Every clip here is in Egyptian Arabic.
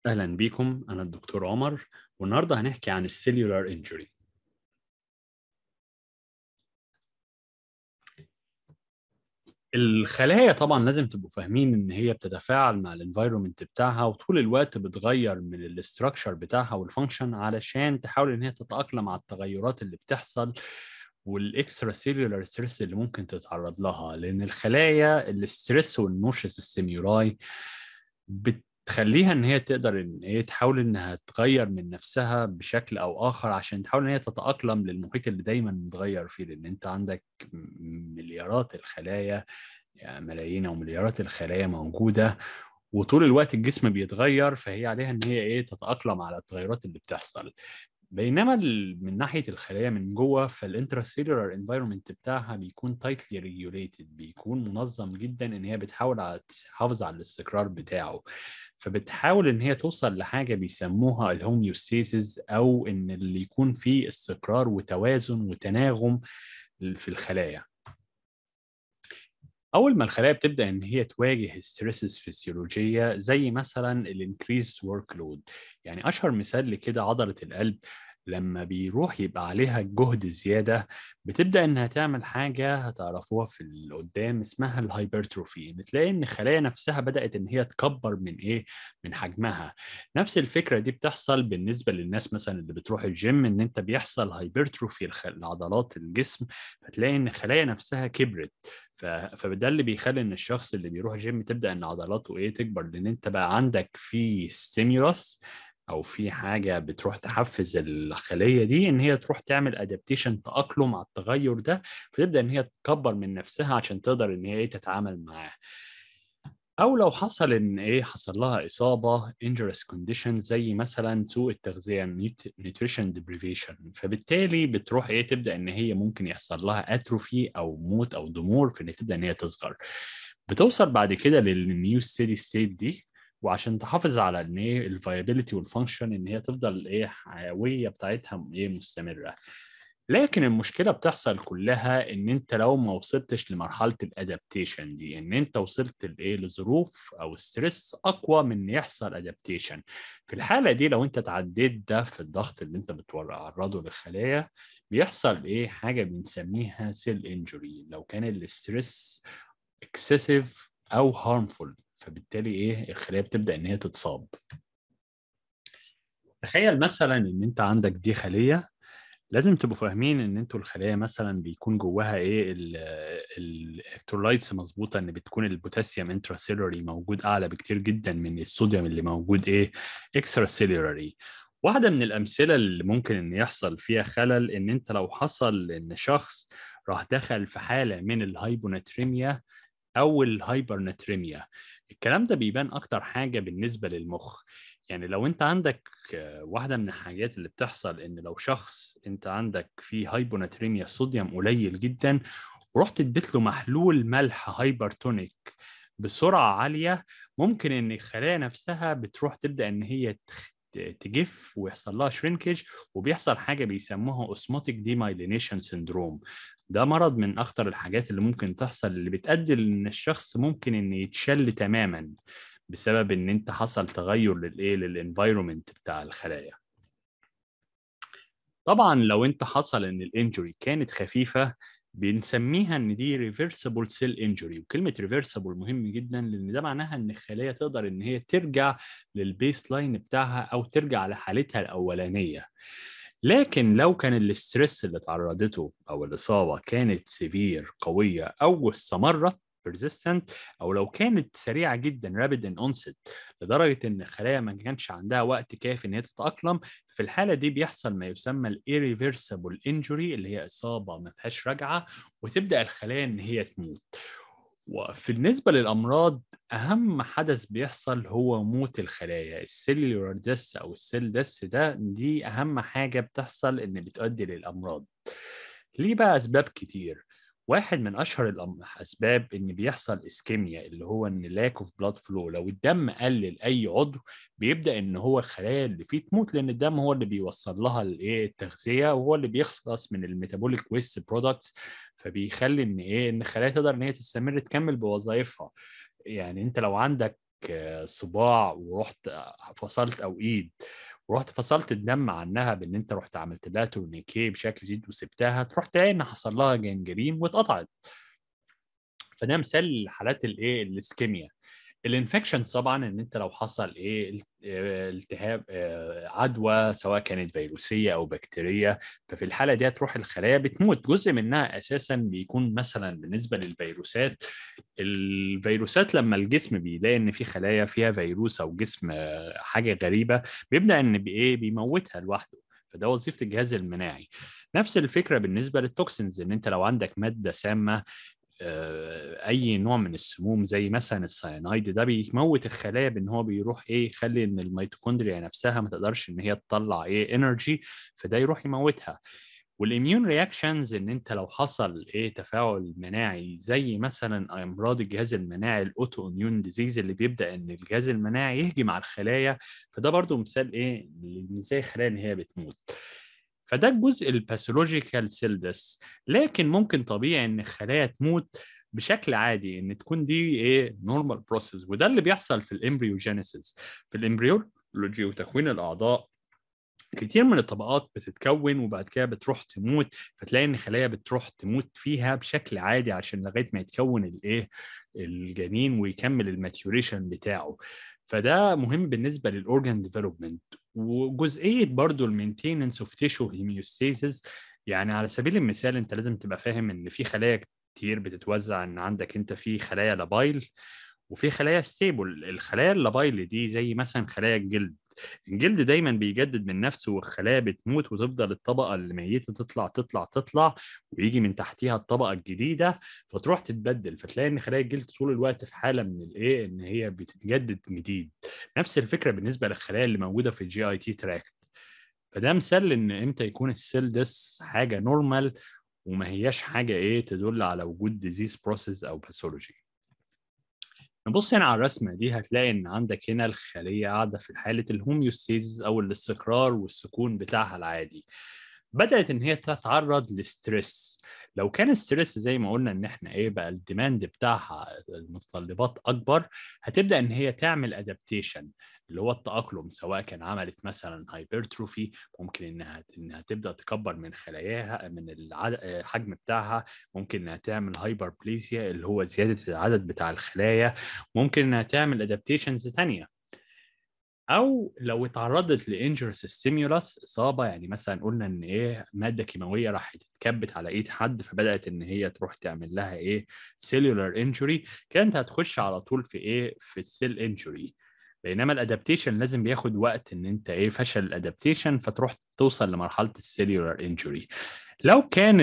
أهلا بيكم أنا الدكتور عمر والنهاردة هنحكي عن السيلولار انجري الخلايا طبعا لازم تبقوا فاهمين ان هي بتتفاعل مع الانفايرومنت بتاعها وطول الوقت بتغير من الاستراكشر بتاعها والفانكشن علشان تحاول ان هي تتأقلم على التغيرات اللي بتحصل والاكسترا سيلولار ستريس اللي ممكن تتعرض لها لان الخلايا الاستريس والنوشس السيميوراي بتخليها ان هي تقدر ان هي تحاول انها تغير من نفسها بشكل او اخر عشان تحاول ان هي تتاقلم للمحيط اللي دايما متغير فيه لان انت عندك مليارات الخلايا يعني ملايين او مليارات الخلايا موجوده وطول الوقت الجسم بيتغير فهي عليها ان هي ايه تتاقلم على التغيرات اللي بتحصل بينما من ناحيه الخلايا من جوه فالانتراسيلولار انفايرمنت بتاعها بيكون تايتلي ريجوليتد بيكون منظم جدا ان هي بتحاول على تحافظ على الاستقرار بتاعه فبتحاول ان هي توصل لحاجه بيسموها الهوميوستاسيس او ان اللي يكون فيه استقرار وتوازن وتناغم في الخلايا اول ما الخلايا بتبدا ان هي تواجه ستريسز فسيولوجيه زي مثلا الانكريز ورك لود يعني اشهر مثال لكده عضله القلب لما بيروح يبقى عليها جهد زياده بتبدا انها تعمل حاجه هتعرفوها في القدام اسمها الهايبرتروفي ان تلاقي ان الخلايا نفسها بدات ان هي تكبر من ايه من حجمها نفس الفكره دي بتحصل بالنسبه للناس مثلا اللي بتروح الجيم ان انت بيحصل هايبرتروفي لعضلات الجسم فتلاقي ان الخلايا نفسها كبرت فده اللي بيخلي ان الشخص اللي بيروح جيم تبدا ان عضلاته ايه تكبر لان انت بقى عندك في ستيمولس او في حاجه بتروح تحفز الخليه دي ان هي تروح تعمل ادابتيشن تاقلم على التغير ده فتبدا ان هي تكبر من نفسها عشان تقدر ان هي تتعامل معاه او لو حصل ان ايه حصل لها اصابه injurious condition زي مثلا سوء التغذيه nutrition deprivation فبالتالي بتروح ايه تبدا ان هي ممكن يحصل لها اتروفي او موت او ضمور في ان تبدا ان هي تصغر بتوصل بعد كده للنيو ستيدي ستيت دي وعشان تحافظ على ان ايه الفايبيليتي والفانكشن ان هي تفضل ايه حيويه بتاعتها ايه مستمره لكن المشكله بتحصل كلها ان انت لو ما وصلتش لمرحله الادابتيشن دي ان انت وصلت لايه لظروف او ستريس اقوى من ان يحصل ادابتيشن في الحاله دي لو انت تعديت ده في الضغط اللي انت بتعرضه للخلايا بيحصل ايه حاجه بنسميها سيل انجري لو كان الاستريس اكسسيف او هارمفول فبالتالي ايه الخلايا بتبدا ان هي تتصاب تخيل مثلا ان انت عندك دي خليه لازم تبقوا فاهمين ان انتوا الخلايا مثلا بيكون جواها ايه الالكترولايتس مظبوطه ان بتكون البوتاسيوم انتراسيلولري موجود اعلى بكتير جدا من الصوديوم اللي موجود ايه اكسترا سيلولري واحده من الامثله اللي ممكن ان يحصل فيها خلل ان انت لو حصل ان شخص راح دخل في حاله من الهايبوناتريميا او الهايبرناتريميا الكلام ده بيبان اكتر حاجه بالنسبه للمخ يعني لو انت عندك واحده من الحاجات اللي بتحصل ان لو شخص انت عندك فيه هايبوناتريميا صوديوم قليل جدا ورحت اديت له محلول ملح هايبرتونيك بسرعه عاليه ممكن ان الخلايا نفسها بتروح تبدا ان هي تجف ويحصل لها شرينكج وبيحصل حاجه بيسموها اوسموتيك ديمايلينيشن سيندروم ده مرض من اخطر الحاجات اللي ممكن تحصل اللي بتؤدي ان الشخص ممكن ان يتشل تماما بسبب ان انت حصل تغير للايه للانفايرومنت بتاع الخلايا طبعا لو انت حصل ان الانجري كانت خفيفه بنسميها ان دي ريفرسبل سيل انجري وكلمه ريفرسبل مهم جدا لان ده معناها ان الخلايا تقدر ان هي ترجع للبيس لاين بتاعها او ترجع لحالتها الاولانيه لكن لو كان الاسترس اللي تعرضته او الاصابه كانت سيفير قويه او استمرت persistent او لو كانت سريعه جدا rapid in onset لدرجه ان الخلايا ما كانش عندها وقت كافي ان هي تتاقلم في الحاله دي بيحصل ما يسمى الirreversible injury اللي هي اصابه ما فيهاش رجعه وتبدا الخلايا ان هي تموت وفي بالنسبة للأمراض أهم حدث بيحصل هو موت الخلايا السيلولار ديس أو السيل ديس ده دي أهم حاجة بتحصل إن بتؤدي للأمراض ليه بقى أسباب كتير واحد من اشهر الاسباب ان بيحصل اسكيميا اللي هو ان لاك اوف بلاد فلو لو الدم قلل اي عضو بيبدا ان هو الخلايا اللي فيه تموت لان الدم هو اللي بيوصل لها الايه التغذيه وهو اللي بيخلص من الميتابوليك ويست برودكتس فبيخلي ان ايه ان الخلايا تقدر ان هي تستمر تكمل بوظائفها يعني انت لو عندك آه، صباع ورحت فصلت او ايد ورحت فصلت الدم عنها بان انت رحت عملت لها تورنيكي بشكل جديد وسبتها تروح تلاقي ان حصل لها جنجرين واتقطعت فده مثال لحالات الايه الاسكيميا الانفكشن طبعا ان انت لو حصل ايه آه، التهاب آه، عدوى سواء كانت فيروسيه او بكتيريه ففي الحاله دي تروح الخلايا بتموت جزء منها اساسا بيكون مثلا بالنسبه للفيروسات الفيروسات لما الجسم بيلاقي ان في خلايا فيها فيروس او جسم آه، حاجه غريبه بيبدا ان بايه بيموتها لوحده فده وظيفه الجهاز المناعي نفس الفكره بالنسبه للتوكسينز ان انت لو عندك ماده سامه آه، اي نوع من السموم زي مثلا السيانايد ده بيموت الخلايا بان هو بيروح ايه يخلي ان الميتوكوندريا نفسها ما تقدرش ان هي تطلع ايه انرجي فده يروح يموتها والاميون رياكشنز ان انت لو حصل ايه تفاعل مناعي زي مثلا امراض الجهاز المناعي الاوتو اميون ديزيز اللي بيبدا ان الجهاز المناعي يهجم على الخلايا فده برضو مثال ايه زي الخلايا ان هي بتموت فده الجزء الباثولوجيكال سيل ديس لكن ممكن طبيعي ان الخلايا تموت بشكل عادي ان تكون دي ايه نورمال بروسيس وده اللي بيحصل في الامبريوجينيسيس في الامبريولوجي وتكوين الاعضاء كتير من الطبقات بتتكون وبعد كده بتروح تموت فتلاقي ان خلايا بتروح تموت فيها بشكل عادي عشان لغايه ما يتكون الايه الجنين ويكمل الماتيوريشن بتاعه فده مهم بالنسبه للاورجان ديفلوبمنت وجزئيه برضو المينتيننس اوف تيشو هيميوستاسيس يعني على سبيل المثال انت لازم تبقى فاهم ان في خلايا كتير بتتوزع ان عندك انت في خلايا لابايل وفي خلايا ستيبل الخلايا اللابايل دي زي مثلا خلايا الجلد الجلد دايما بيجدد من نفسه والخلايا بتموت وتفضل الطبقه اللي ميته تطلع تطلع تطلع ويجي من تحتيها الطبقه الجديده فتروح تتبدل فتلاقي ان خلايا الجلد طول الوقت في حاله من الايه ان هي بتتجدد جديد نفس الفكره بالنسبه للخلايا اللي موجوده في الجي اي تي تراكت فده مثال ان امتى يكون السيل ديس حاجه نورمال وما هياش حاجه ايه تدل على وجود ديزيز بروسيس او باثولوجي نبص هنا على الرسمه دي هتلاقي ان عندك هنا الخليه قاعده في حاله الهوميوستيز او الاستقرار والسكون بتاعها العادي بدات ان هي تتعرض لستريس لو كان الستريس زي ما قلنا ان احنا ايه بقى الديماند بتاعها المتطلبات اكبر هتبدا ان هي تعمل ادابتيشن اللي هو التاقلم سواء كان عملت مثلا هايبرتروفي ممكن انها انها تبدا تكبر من خلاياها من الحجم بتاعها ممكن انها تعمل هايبربليزيا اللي هو زياده العدد بتاع الخلايا ممكن انها تعمل ادابتيشنز ثانيه او لو اتعرضت لانجرس ستيمولس اصابه يعني مثلا قلنا ان ايه ماده كيماويه راحت اتكبت على ايد حد فبدات ان هي تروح تعمل لها ايه سيلولار انجري كانت هتخش على طول في ايه في السيل انجري بينما الادابتيشن لازم بياخد وقت ان انت ايه فشل الادابتيشن فتروح توصل لمرحله السيلولار انجري لو كان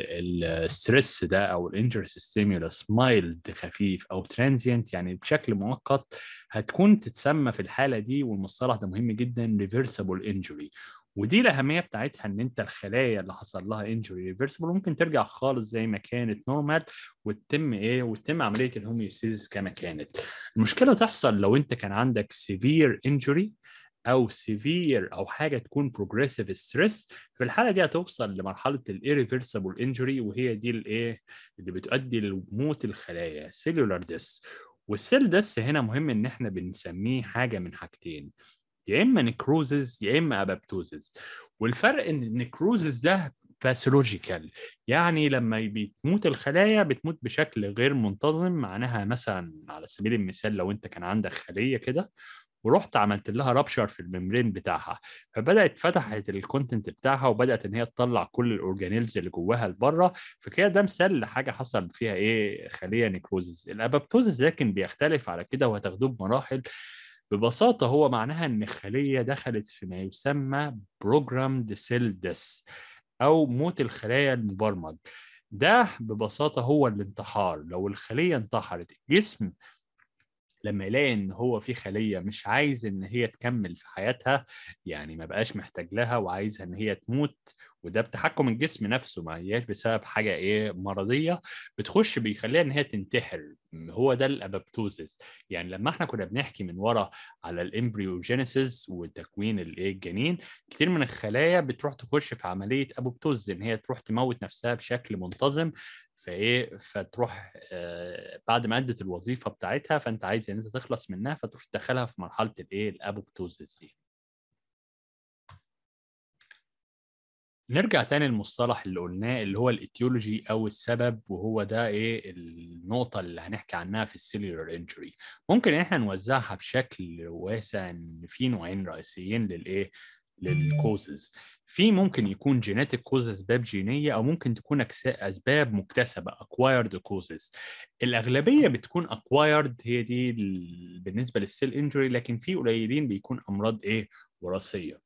الستريس ده او الانجرس ستيمولس مايلد خفيف او ترانزيانت يعني بشكل مؤقت هتكون تتسمى في الحاله دي والمصطلح ده مهم جدا ريفرسبل انجري ودي الاهميه بتاعتها ان انت الخلايا اللي حصل لها انجري ريفرسبل ممكن ترجع خالص زي ما كانت نورمال وتتم ايه وتتم عمليه الهوميوستيزيس كما كانت المشكله تحصل لو انت كان عندك سيفير انجري او سيفير او حاجه تكون بروجريسيف ستريس في الحاله دي هتوصل لمرحله الايريفرسبل انجري وهي دي الايه اللي بتؤدي لموت الخلايا سيلولار ديس والسيل ديس هنا مهم ان احنا بنسميه حاجه من حاجتين يا اما نكروزز يا اما ابابتوزز والفرق ان النكروزز ده باثولوجيكال يعني لما بتموت الخلايا بتموت بشكل غير منتظم معناها مثلا على سبيل المثال لو انت كان عندك خليه كده ورحت عملت لها رابشر في الممبرين بتاعها فبدات فتحت الكونتنت بتاعها وبدات ان هي تطلع كل الاورجانيلز اللي جواها لبره فكده ده مثال لحاجه حصل فيها ايه خليه نيكروزز الابابتوزز لكن بيختلف على كده وهتاخدوه بمراحل ببساطة هو معناها إن الخلية دخلت في ما يسمى programmed cell death أو موت الخلايا المبرمج ده ببساطة هو الانتحار لو الخلية انتحرت الجسم لما يلاقي ان هو في خليه مش عايز ان هي تكمل في حياتها يعني ما بقاش محتاج لها وعايزها ان هي تموت وده بتحكم الجسم نفسه ما هياش بسبب حاجه ايه مرضيه بتخش بيخليها ان هي تنتحر هو ده الابابتوزيس يعني لما احنا كنا بنحكي من ورا على الامبريوجينيسيس وتكوين الايه الجنين كتير من الخلايا بتروح تخش في عمليه ابوبتوز ان هي تروح تموت نفسها بشكل منتظم فايه فتروح آه، بعد ما ادت الوظيفه بتاعتها فانت عايز ان انت تخلص منها فتروح تدخلها في مرحله الايه الابوبتوزيس دي نرجع تاني للمصطلح اللي قلناه اللي هو الاتيولوجي او السبب وهو ده ايه النقطه اللي هنحكي عنها في السيلولار انجري ممكن ان احنا نوزعها بشكل واسع ان في نوعين رئيسيين للايه للكوزز في ممكن يكون جينيتك كوز اسباب جينيه او ممكن تكون اسباب مكتسبه acquired causes الاغلبيه بتكون acquired هي دي بالنسبه للسيل انجري لكن في قليلين بيكون امراض ايه وراثيه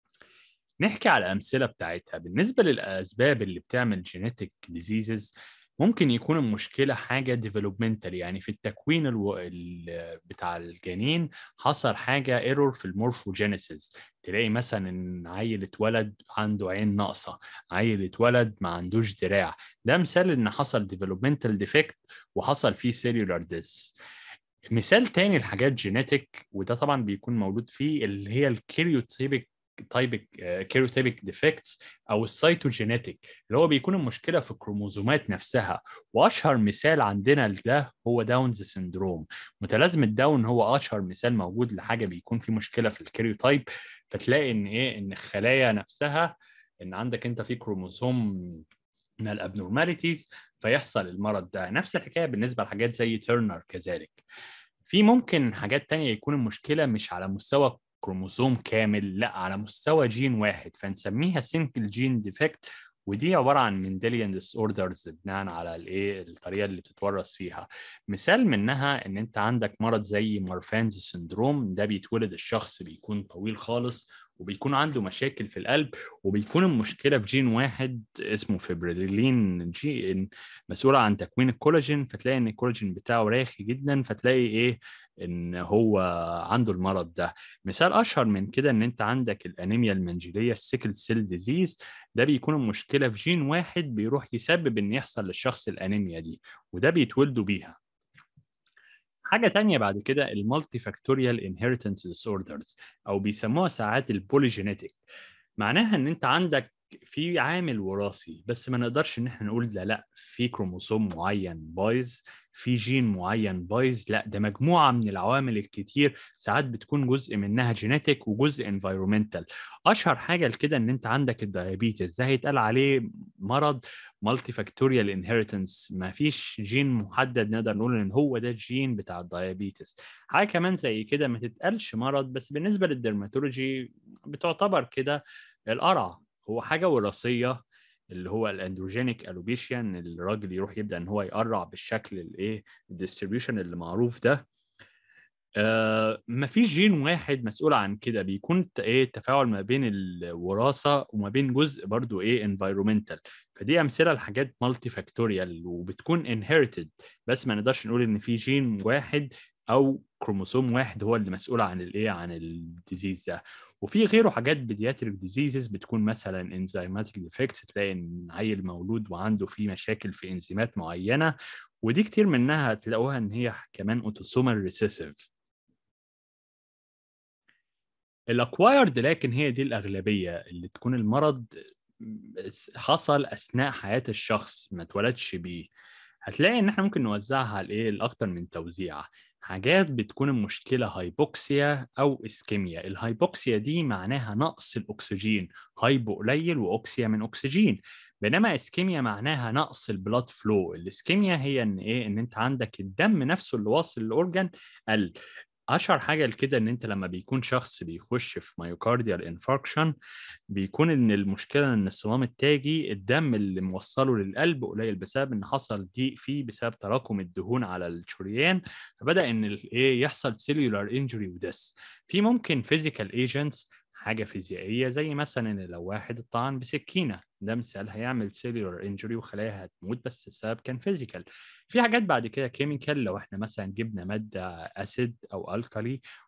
نحكي على الأمثلة بتاعتها بالنسبة للأسباب اللي بتعمل جينيتك ديزيزز ممكن يكون المشكلة حاجة ديفلوبمنتال يعني في التكوين الو... ال... بتاع الجنين حصل حاجة ايرور في المورفوجينيسيس تلاقي مثلا ان عيل اتولد عنده عين ناقصة عيل اتولد ما عندوش دراع ده مثال ان حصل ديفلوبمنتال ديفكت وحصل فيه سيلولار ديس مثال تاني لحاجات جينيتك وده طبعا بيكون موجود فيه اللي هي الكيريوتيبك تايبك كيروتيبك ديفكتس او السيتوجينيتك اللي هو بيكون المشكله في الكروموزومات نفسها واشهر مثال عندنا ده هو داونز سندروم متلازمه داون هو اشهر مثال موجود لحاجه بيكون في مشكله في الكيريوتايب فتلاقي ان ايه ان الخلايا نفسها ان عندك انت في كروموزوم من الابنورماليتيز فيحصل المرض ده نفس الحكايه بالنسبه لحاجات زي تيرنر كذلك في ممكن حاجات تانية يكون المشكلة مش على مستوى كروموسوم كامل لا على مستوى جين واحد فنسميها سنجل جين ديفكت ودي عباره عن مندليان ديس اوردرز بناء على الايه الطريقه اللي بتتورث فيها مثال منها ان انت عندك مرض زي مارفانز سندروم ده بيتولد الشخص بيكون طويل خالص وبيكون عنده مشاكل في القلب وبيكون المشكله في جين واحد اسمه فيبريلين جين مسؤول عن تكوين الكولاجين فتلاقي ان الكولاجين بتاعه راخي جدا فتلاقي ايه ان هو عنده المرض ده مثال اشهر من كده ان انت عندك الانيميا المنجليه السيكل سيل ديزيز ده بيكون المشكله في جين واحد بيروح يسبب ان يحصل للشخص الانيميا دي وده بيتولدوا بيها حاجة تانية بعد كده المالتي فاكتوريال انهيرتنس ديسوردرز أو بيسموها ساعات البوليجينيتك معناها إن أنت عندك في عامل وراثي بس ما نقدرش ان احنا نقول لا لا في كروموسوم معين بايظ في جين معين بايظ لا ده مجموعه من العوامل الكتير ساعات بتكون جزء منها جينيتك وجزء انفايرومنتال اشهر حاجه لكده ان انت عندك الدايابيتس ده هيتقال عليه مرض مالتي فاكتوريال انهيرتنس ما فيش جين محدد نقدر نقول ان هو ده الجين بتاع الدايابيتس حاجه كمان زي كده ما تتقالش مرض بس بالنسبه للدرماتولوجي بتعتبر كده القرع هو حاجه وراثيه اللي هو الاندروجينيك الوبيشيان الراجل يروح يبدا ان هو يقرع بالشكل الايه الديستريبيوشن اللي معروف ده آه مفيش جين واحد مسؤول عن كده بيكون ايه التفاعل ما بين الوراثه وما بين جزء برضو ايه انفايرومنتال فدي امثله لحاجات مالتي فاكتوريال وبتكون انهيرتد بس ما نقدرش نقول ان في جين واحد او كروموسوم واحد هو اللي مسؤول عن الايه عن الديزيز ده وفي غيره حاجات بيدياتريك ديزيزز بتكون مثلا انزيماتيك ديفكتس تلاقي ان عيل مولود وعنده فيه مشاكل في انزيمات معينه ودي كتير منها هتلاقوها ان هي كمان اوتوسومال ريسيسيف الاكوايرد لكن هي دي الاغلبيه اللي تكون المرض حصل اثناء حياه الشخص ما اتولدش بيه هتلاقي ان احنا ممكن نوزعها على ايه لاكتر من توزيع حاجات بتكون المشكلة هايبوكسيا أو إسكيميا الهايبوكسيا دي معناها نقص الأكسجين هايبو قليل وأكسيا من أكسجين بينما اسكيميا معناها نقص البلاد فلو الاسكيميا هي ان ايه ان انت عندك الدم نفسه اللي واصل للاورجن قل اشهر حاجه لكده ان انت لما بيكون شخص بيخش في مايوكارديال انفاركشن بيكون ان المشكله ان الصمام التاجي الدم اللي موصله للقلب قليل بسبب ان حصل ضيق فيه بسبب تراكم الدهون على الشريان فبدا ان ايه يحصل سيلولار انجري ودس في ممكن فيزيكال ايجنتس حاجه فيزيائيه زي مثلا ان لو واحد اتطعن بسكينه ده مثال هيعمل سيلولار انجري وخلايا هتموت بس السبب كان فيزيكال في حاجات بعد كده كيميكال لو احنا مثلا جبنا ماده اسيد او الكالي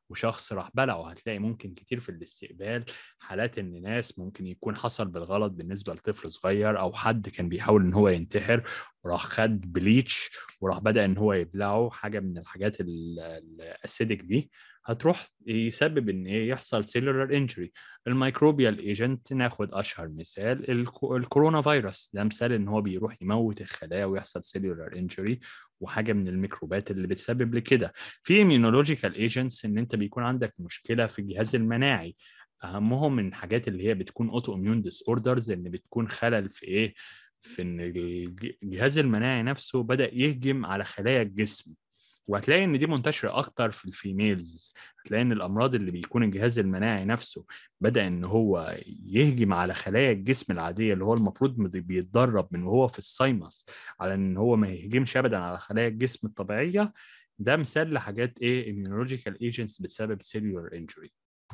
وشخص راح بلعه هتلاقي ممكن كتير في الاستقبال حالات ان ناس ممكن يكون حصل بالغلط بالنسبه لطفل صغير او حد كان بيحاول ان هو ينتحر وراح خد بليتش وراح بدا ان هو يبلعه حاجه من الحاجات الاسيدك دي هتروح يسبب ان ايه يحصل سيلولار انجري الميكروبيال ايجنت ناخد اشهر مثال الكورونا فيروس ده مثال ان هو بيروح يموت الخلايا ويحصل سيلولار انجري وحاجه من الميكروبات اللي بتسبب لكده في immunological ايجنتس ان انت بيكون عندك مشكله في الجهاز المناعي اهمهم من الحاجات اللي هي بتكون اوتو اميون ديس اوردرز ان بتكون خلل في ايه في ان الجهاز المناعي نفسه بدا يهجم على خلايا الجسم وهتلاقي ان دي منتشره اكتر في الفيميلز هتلاقي ان الامراض اللي بيكون الجهاز المناعي نفسه بدا ان هو يهجم على خلايا الجسم العاديه اللي هو المفروض بيتدرب من وهو في السايمس على ان هو ما يهجمش ابدا على خلايا الجسم الطبيعيه ده مثال لحاجات ايه immunological agents بسبب cellular injury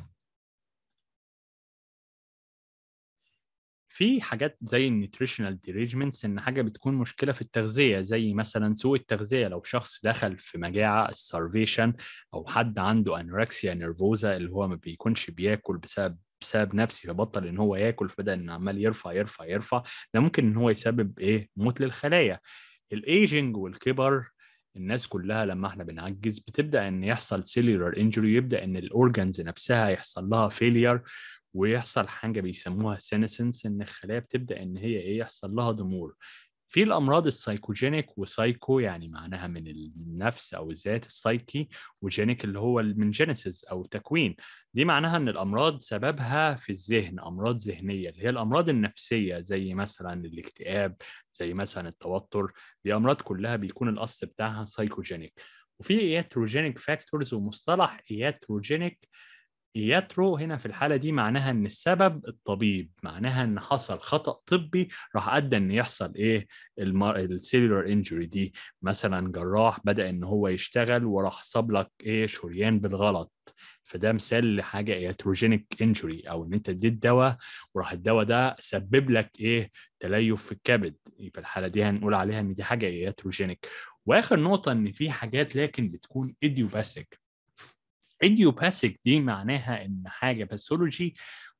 في حاجات زي النيوتريشنال ديريجمنتس ان حاجه بتكون مشكله في التغذيه زي مثلا سوء التغذيه لو شخص دخل في مجاعه السارفيشن او حد عنده انوركسيا نيرفوزا اللي هو ما بيكونش بياكل بسبب بسبب نفسي فبطل ان هو ياكل فبدا ان عمال يرفع يرفع يرفع ده ممكن ان هو يسبب ايه موت للخلايا الايجنج والكبر الناس كلها لما احنا بنعجز بتبدا ان يحصل سيلولار انجري يبدا ان الاورجنز نفسها يحصل لها فيلير ويحصل حاجه بيسموها سينسنس ان الخلايا بتبدا ان هي ايه يحصل لها ضمور في الامراض السايكوجينيك وسايكو يعني معناها من النفس او الذات السايكي وجينيك اللي هو من جينيسيس او تكوين دي معناها ان الامراض سببها في الذهن امراض ذهنيه اللي هي الامراض النفسيه زي مثلا الاكتئاب زي مثلا التوتر دي امراض كلها بيكون الاصل بتاعها سايكوجينيك وفي اياتروجينيك فاكتورز ومصطلح اياتروجينيك ياترو هنا في الحالة دي معناها إن السبب الطبيب معناها إن حصل خطأ طبي راح أدى إن يحصل إيه السيلولار انجري دي مثلا جراح بدأ إن هو يشتغل وراح صاب لك إيه شريان بالغلط فده مثال لحاجة ياتروجينيك انجري أو إن أنت اديت دواء وراح الدواء ده سبب لك إيه تليف في الكبد في الحالة دي هنقول عليها إن دي حاجة ياتروجينيك وآخر نقطة إن في حاجات لكن بتكون إيديوباثيك ايديوباثيك دي معناها ان حاجه باثولوجي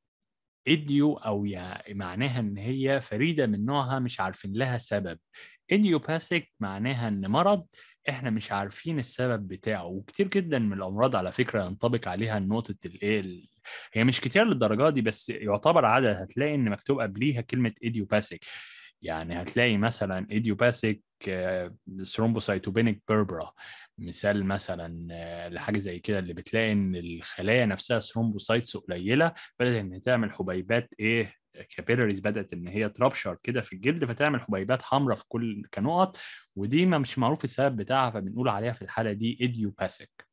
ايديو او يعني معناها ان هي فريده من نوعها مش عارفين لها سبب ايديوباثيك معناها ان مرض احنا مش عارفين السبب بتاعه وكتير جدا من الامراض على فكره ينطبق عليها نقطه الايه هي مش كتير للدرجه دي بس يعتبر عدد هتلاقي ان مكتوب قبليها كلمه ايديوباثيك يعني هتلاقي مثلا ايديوباثيك ثرومبوسايتوبينيك بيربرا مثال مثلا آه، لحاجه زي كده اللي بتلاقي ان الخلايا نفسها ثرومبوسايتس قليله بدات ان تعمل حبيبات ايه كابيلاريز بدات ان هي ترابشر كده في الجلد فتعمل حبيبات حمراء في كل كنقط ودي ما مش معروف السبب بتاعها فبنقول عليها في الحاله دي ايديوباثيك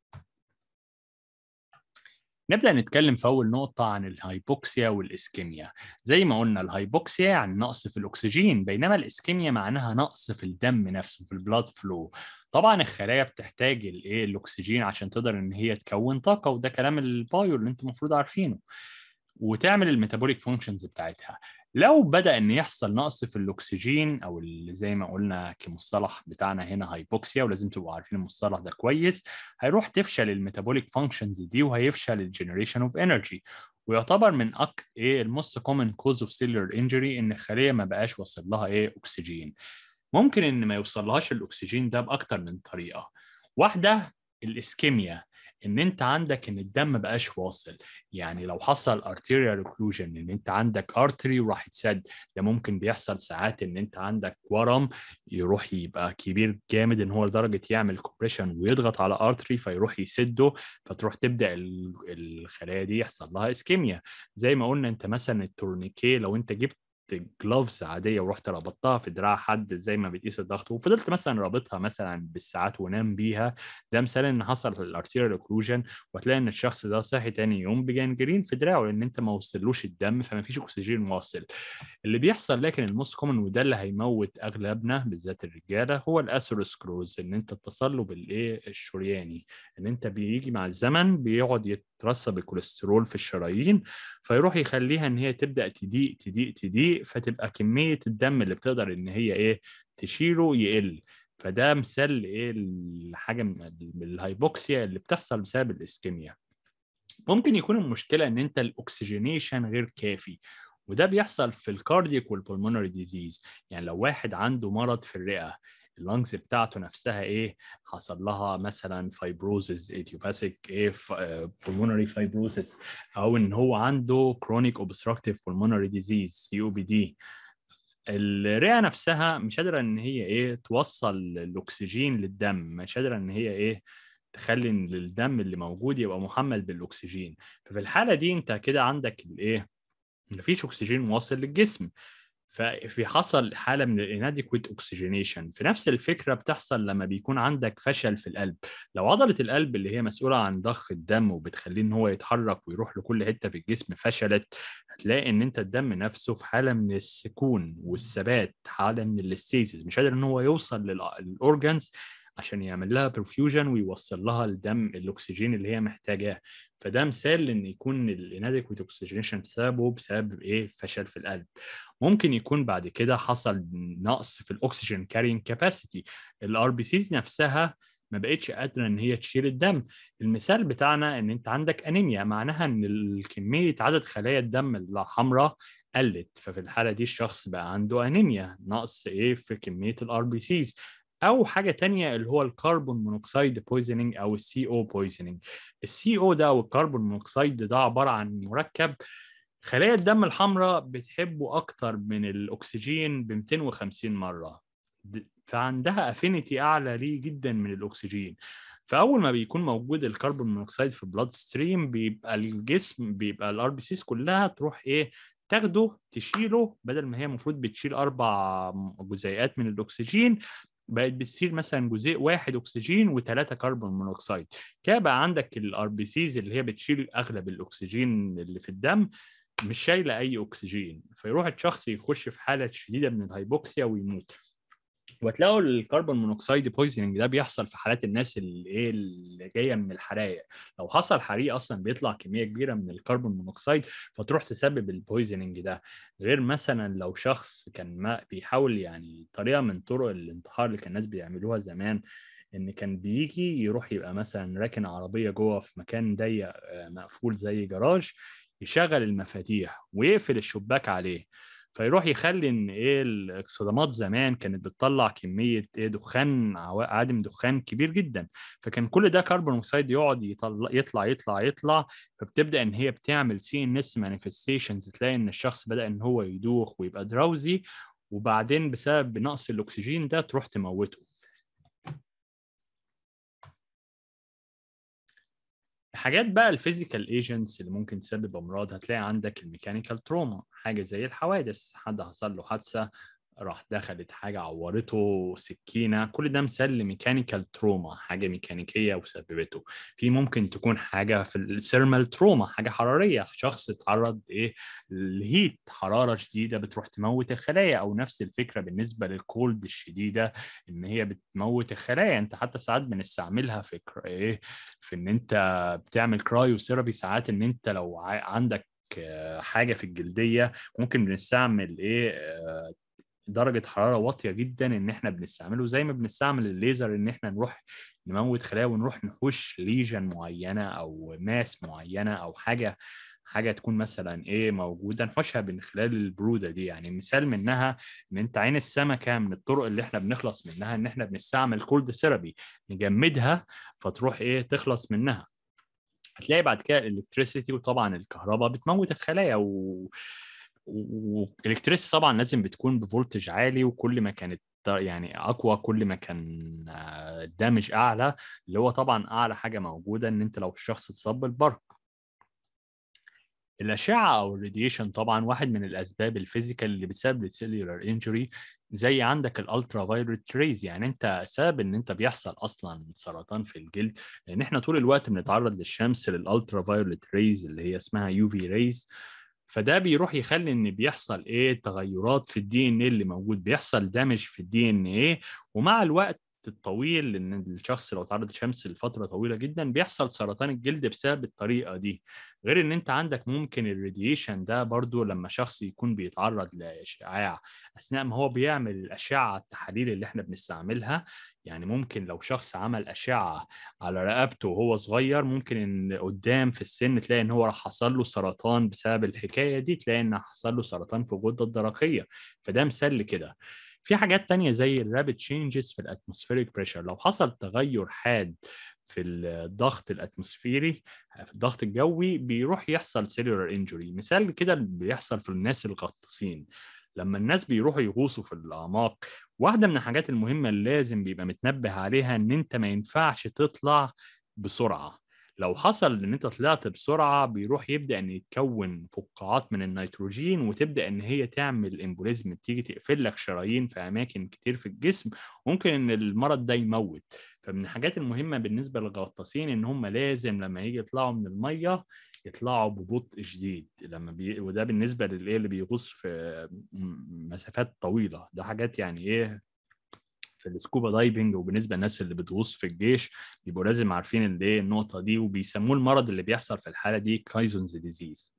نبدأ نتكلم في أول نقطة عن الهايبوكسيا والإسكيميا زي ما قلنا الهايبوكسيا يعني نقص في الأكسجين بينما الإسكيميا معناها نقص في الدم نفسه في البلاد فلو طبعا الخلايا بتحتاج الايه الاكسجين عشان تقدر ان هي تكون طاقه وده كلام البايو اللي انتم المفروض عارفينه وتعمل الميتابوليك فانكشنز بتاعتها لو بدا ان يحصل نقص في الاكسجين او اللي زي ما قلنا كمصطلح بتاعنا هنا هايبوكسيا ولازم تبقوا عارفين المصطلح ده كويس هيروح تفشل الميتابوليك فانكشنز دي وهيفشل الجنريشن اوف انرجي ويعتبر من اك ايه الموست كومن كوز اوف سيلولر انجري ان الخليه ما بقاش وصل لها ايه اكسجين ممكن ان ما يوصلهاش الاكسجين ده باكتر من طريقه واحده الاسكيميا ان انت عندك ان الدم ما بقاش واصل يعني لو حصل arterial occlusion ان انت عندك ارتري وراح يتسد ده ممكن بيحصل ساعات ان انت عندك ورم يروح يبقى كبير جامد ان هو لدرجه يعمل كومبريشن ويضغط على ارتري فيروح يسده فتروح تبدا الخلايا دي يحصل لها اسكيميا زي ما قلنا انت مثلا التورنيكي لو انت جبت جلوفز عاديه ورحت ربطتها في دراع حد زي ما بتقيس الضغط وفضلت مثلا رابطها مثلا بالساعات ونام بيها ده مثال ان حصل الارتيريال اوكلوجن وهتلاقي ان الشخص ده صحي تاني يوم بجنجرين في دراعه لان انت ما وصلوش الدم فما فيش اكسجين واصل اللي بيحصل لكن الموست كومن وده اللي هيموت اغلبنا بالذات الرجاله هو الاسيروسكروز ان انت التصلب الايه الشرياني ان انت بيجي مع الزمن بيقعد يترسب الكوليسترول في الشرايين فيروح يخليها ان هي تبدا تضيق تضيق تضيق فتبقى كميه الدم اللي بتقدر ان هي ايه تشيله يقل فده مثال لايه لحاجه من الهايبوكسيا اللي بتحصل بسبب الاسكيميا ممكن يكون المشكله ان انت الاكسجينيشن غير كافي وده بيحصل في الكاردياك والبولمونري ديزيز يعني لو واحد عنده مرض في الرئه اللنجز بتاعته نفسها ايه حصل لها مثلا فايبروزز ايديوباثيك ايه بولمونري فايبروزز او ان هو عنده كرونيك اوبستراكتيف بولمونري ديزيز سي او بي دي الرئه نفسها مش قادره ان هي ايه توصل الاكسجين للدم مش قادره ان هي ايه تخلي ان الدم اللي موجود يبقى محمل بالاكسجين ففي الحاله دي انت كده عندك الايه مفيش اكسجين واصل للجسم ففي حصل حاله من الاناديكويت اوكسجينيشن في نفس الفكره بتحصل لما بيكون عندك فشل في القلب لو عضله القلب اللي هي مسؤوله عن ضخ الدم وبتخليه ان هو يتحرك ويروح لكل حته في الجسم فشلت هتلاقي ان انت الدم نفسه في حاله من السكون والثبات حاله من الاستيزيس مش قادر ان هو يوصل للاورجنز عشان يعمل لها برفيوجن ويوصل لها الدم الاكسجين اللي هي محتاجاه فده مثال ان يكون الاناديكويت اوكسجينيشن بسببه بسبب ايه فشل في القلب ممكن يكون بعد كده حصل نقص في الاكسجين كارينج كاباسيتي الار بي سيز نفسها ما بقتش قادره ان هي تشيل الدم المثال بتاعنا ان انت عندك انيميا معناها ان كميه عدد خلايا الدم الحمراء قلت ففي الحاله دي الشخص بقى عنده انيميا نقص ايه في كميه الار بي سيز او حاجه تانية اللي هو الكربون مونوكسيد بويزنينج او السي او بويزنينج السي او ده والكربون مونوكسيد ده عباره عن مركب خلايا الدم الحمراء بتحبه اكتر من الاكسجين ب 250 مره فعندها افينيتي اعلى ليه جدا من الاكسجين فاول ما بيكون موجود الكربون مونوكسيد في البلاد ستريم بيبقى الجسم بيبقى الار بي سيز كلها تروح ايه تاخده تشيله بدل ما هي المفروض بتشيل اربع جزيئات من الاكسجين بقت بتشيل مثلا جزيء واحد اكسجين وثلاثه كربون مونوكسيد كده بقى عندك الار بي سيز اللي هي بتشيل اغلب الاكسجين اللي في الدم مش شايله اي اكسجين فيروح الشخص يخش في حاله شديده من الهايبوكسيا ويموت وتلاقوا الكربون مونوكسيد بويزنينج ده بيحصل في حالات الناس اللي ايه اللي جايه من الحرايق لو حصل حريق اصلا بيطلع كميه كبيره من الكربون مونوكسيد فتروح تسبب البويزنينج ده غير مثلا لو شخص كان ما بيحاول يعني طريقه من طرق الانتحار اللي كان الناس بيعملوها زمان ان كان بيجي يروح يبقى مثلا راكن عربيه جوه في مكان ضيق مقفول زي جراج يشغل المفاتيح ويقفل الشباك عليه فيروح يخلي ان ايه الاكسدامات زمان كانت بتطلع كميه ايه دخان عادم دخان كبير جدا فكان كل ده كربون موكسيد يقعد يطلع يطلع يطلع يطلع فبتبدا ان هي بتعمل سي ان اس مانيفستيشنز تلاقي ان الشخص بدا ان هو يدوخ ويبقى دراوزي وبعدين بسبب نقص الاكسجين ده تروح تموته حاجات بقى الفيزيكال ايجنتس اللي ممكن تسبب امراض هتلاقي عندك الميكانيكال تروما حاجه زي الحوادث حد حصل له حادثه راح دخلت حاجه عورته سكينه كل ده مثال لميكانيكال تروما حاجه ميكانيكيه وسببته في ممكن تكون حاجه في السيرمال تروما حاجه حراريه شخص اتعرض ايه لهيت حراره شديده بتروح تموت الخلايا او نفس الفكره بالنسبه للكولد الشديده ان هي بتموت الخلايا انت حتى ساعات بنستعملها في ايه في ان انت بتعمل كرايو ثيرابي ساعات ان انت لو عندك حاجه في الجلديه ممكن بنستعمل ايه درجه حراره واطيه جدا ان احنا بنستعمله زي ما بنستعمل الليزر ان احنا نروح نموت خلايا ونروح نحوش ليجن معينه او ماس معينه او حاجه حاجه تكون مثلا ايه موجوده نحوشها من خلال البروده دي يعني مثال منها ان انت عين السمكه من الطرق اللي احنا بنخلص منها ان احنا بنستعمل كولد ثيرابي نجمدها فتروح ايه تخلص منها هتلاقي بعد كده الالكتريسيتي وطبعا الكهرباء بتموت الخلايا و والالكتريس طبعا لازم بتكون بفولتج عالي وكل ما كانت يعني اقوى كل ما كان الدامج اعلى اللي هو طبعا اعلى حاجه موجوده ان انت لو الشخص اتصاب بالبرق الاشعه او الراديشن طبعا واحد من الاسباب الفيزيكال اللي بتسبب السيلولار انجري زي عندك الالترا فايولت ريز يعني انت سبب ان انت بيحصل اصلا سرطان في الجلد لان احنا طول الوقت بنتعرض للشمس للالترا فايولت ريز اللي هي اسمها يو في ريز فده بيروح يخلي ان بيحصل ايه تغيرات في الدي ان ايه اللي موجود بيحصل دامج في الدي ان ايه ومع الوقت الطويل لان الشخص لو تعرض للشمس لفتره طويله جدا بيحصل سرطان الجلد بسبب الطريقه دي غير ان انت عندك ممكن الراديشن ده برضو لما شخص يكون بيتعرض لاشعاع اثناء ما هو بيعمل الاشعه التحاليل اللي احنا بنستعملها يعني ممكن لو شخص عمل اشعه على رقبته وهو صغير ممكن ان قدام في السن تلاقي ان هو راح حصل له سرطان بسبب الحكايه دي تلاقي ان حصل له سرطان في الغده الدرقيه فده مثال لكده في حاجات تانية زي الرابid changes في الاتموسفيريك بريشر لو حصل تغير حاد في الضغط الاتموسفيري في الضغط الجوي بيروح يحصل سيلولار انجري مثال كده بيحصل في الناس الغطاسين لما الناس بيروحوا يغوصوا في الاعماق واحده من الحاجات المهمه اللي لازم بيبقى متنبه عليها ان انت ما ينفعش تطلع بسرعه لو حصل ان انت طلعت بسرعه بيروح يبدا ان يتكون فقاعات من النيتروجين وتبدا ان هي تعمل امبوليزم تيجي تقفل لك شرايين في اماكن كتير في الجسم ممكن ان المرض ده يموت فمن الحاجات المهمه بالنسبه للغطاسين ان هم لازم لما يجي يطلعوا من الميه يطلعوا ببطء شديد لما بي... وده بالنسبه للايه اللي بيغوص في مسافات طويله ده حاجات يعني ايه في السكوبا دايفنج وبالنسبه للناس اللي بتغوص في الجيش بيبقوا لازم عارفين الايه النقطه دي وبيسموه المرض اللي بيحصل في الحاله دي كايزونز ديزيز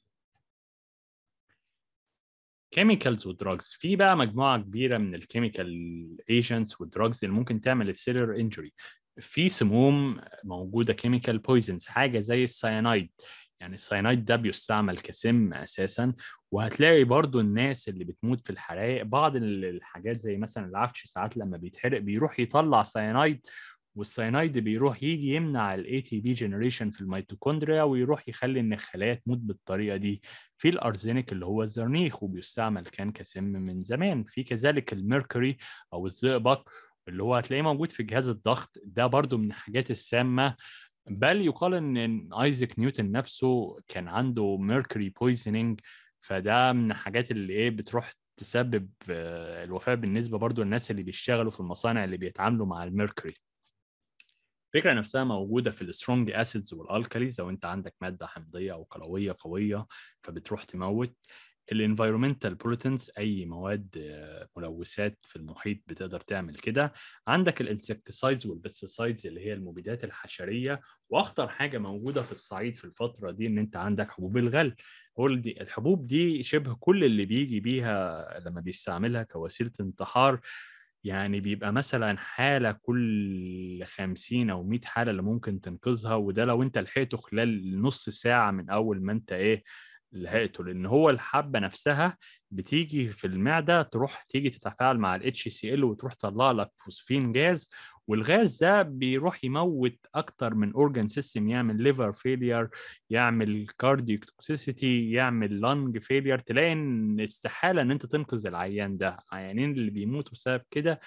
كيميكالز ودراجز في بقى مجموعه كبيره من الكيميكال ايجنتس والدراجز اللي ممكن تعمل السيلر انجري في سموم موجوده كيميكال بويزنز حاجه زي السيانايد يعني السيانايد ده بيستعمل كسم اساسا وهتلاقي برضو الناس اللي بتموت في الحرائق بعض الحاجات زي مثلا العفش ساعات لما بيتحرق بيروح يطلع سيانايد والسيانايد بيروح يجي يمنع الاي تي بي جنريشن في الميتوكوندريا ويروح يخلي ان الخلايا تموت بالطريقه دي في الارزينيك اللي هو الزرنيخ وبيستعمل كان كسم من زمان في كذلك الميركوري او الزئبق اللي هو هتلاقيه موجود في جهاز الضغط ده برضو من الحاجات السامه بل يقال ان ايزاك نيوتن نفسه كان عنده ميركوري بويزنينج فده من الحاجات اللي ايه بتروح تسبب الوفاه بالنسبه برضو للناس اللي بيشتغلوا في المصانع اللي بيتعاملوا مع الميركوري الفكره نفسها موجوده في السترونج اسيدز والالكاليز لو انت عندك ماده حمضيه او قلويه قويه فبتروح تموت الانفايرمنتال بروتينز اي مواد ملوثات في المحيط بتقدر تعمل كده عندك الانسكتسايدز والبيستسايدز اللي هي المبيدات الحشريه واخطر حاجه موجوده في الصعيد في الفتره دي ان انت عندك حبوب الغل هو دي الحبوب دي شبه كل اللي بيجي بيها لما بيستعملها كوسيله انتحار يعني بيبقى مثلا حالة كل 50 أو 100 حالة اللي ممكن تنقذها وده لو أنت لحقته خلال نص ساعة من أول ما أنت إيه لحقته لان هو الحبه نفسها بتيجي في المعده تروح تيجي تتفاعل مع الاتش سي ال وتروح تطلع لك فوسفين جاز والغاز ده بيروح يموت اكتر من اورجان سيستم يعمل ليفر فيلير يعمل كارديك توكسيسيتي يعمل لانج فيلير تلاقي ان استحاله ان انت تنقذ العيان ده العيانين اللي بيموتوا بسبب كده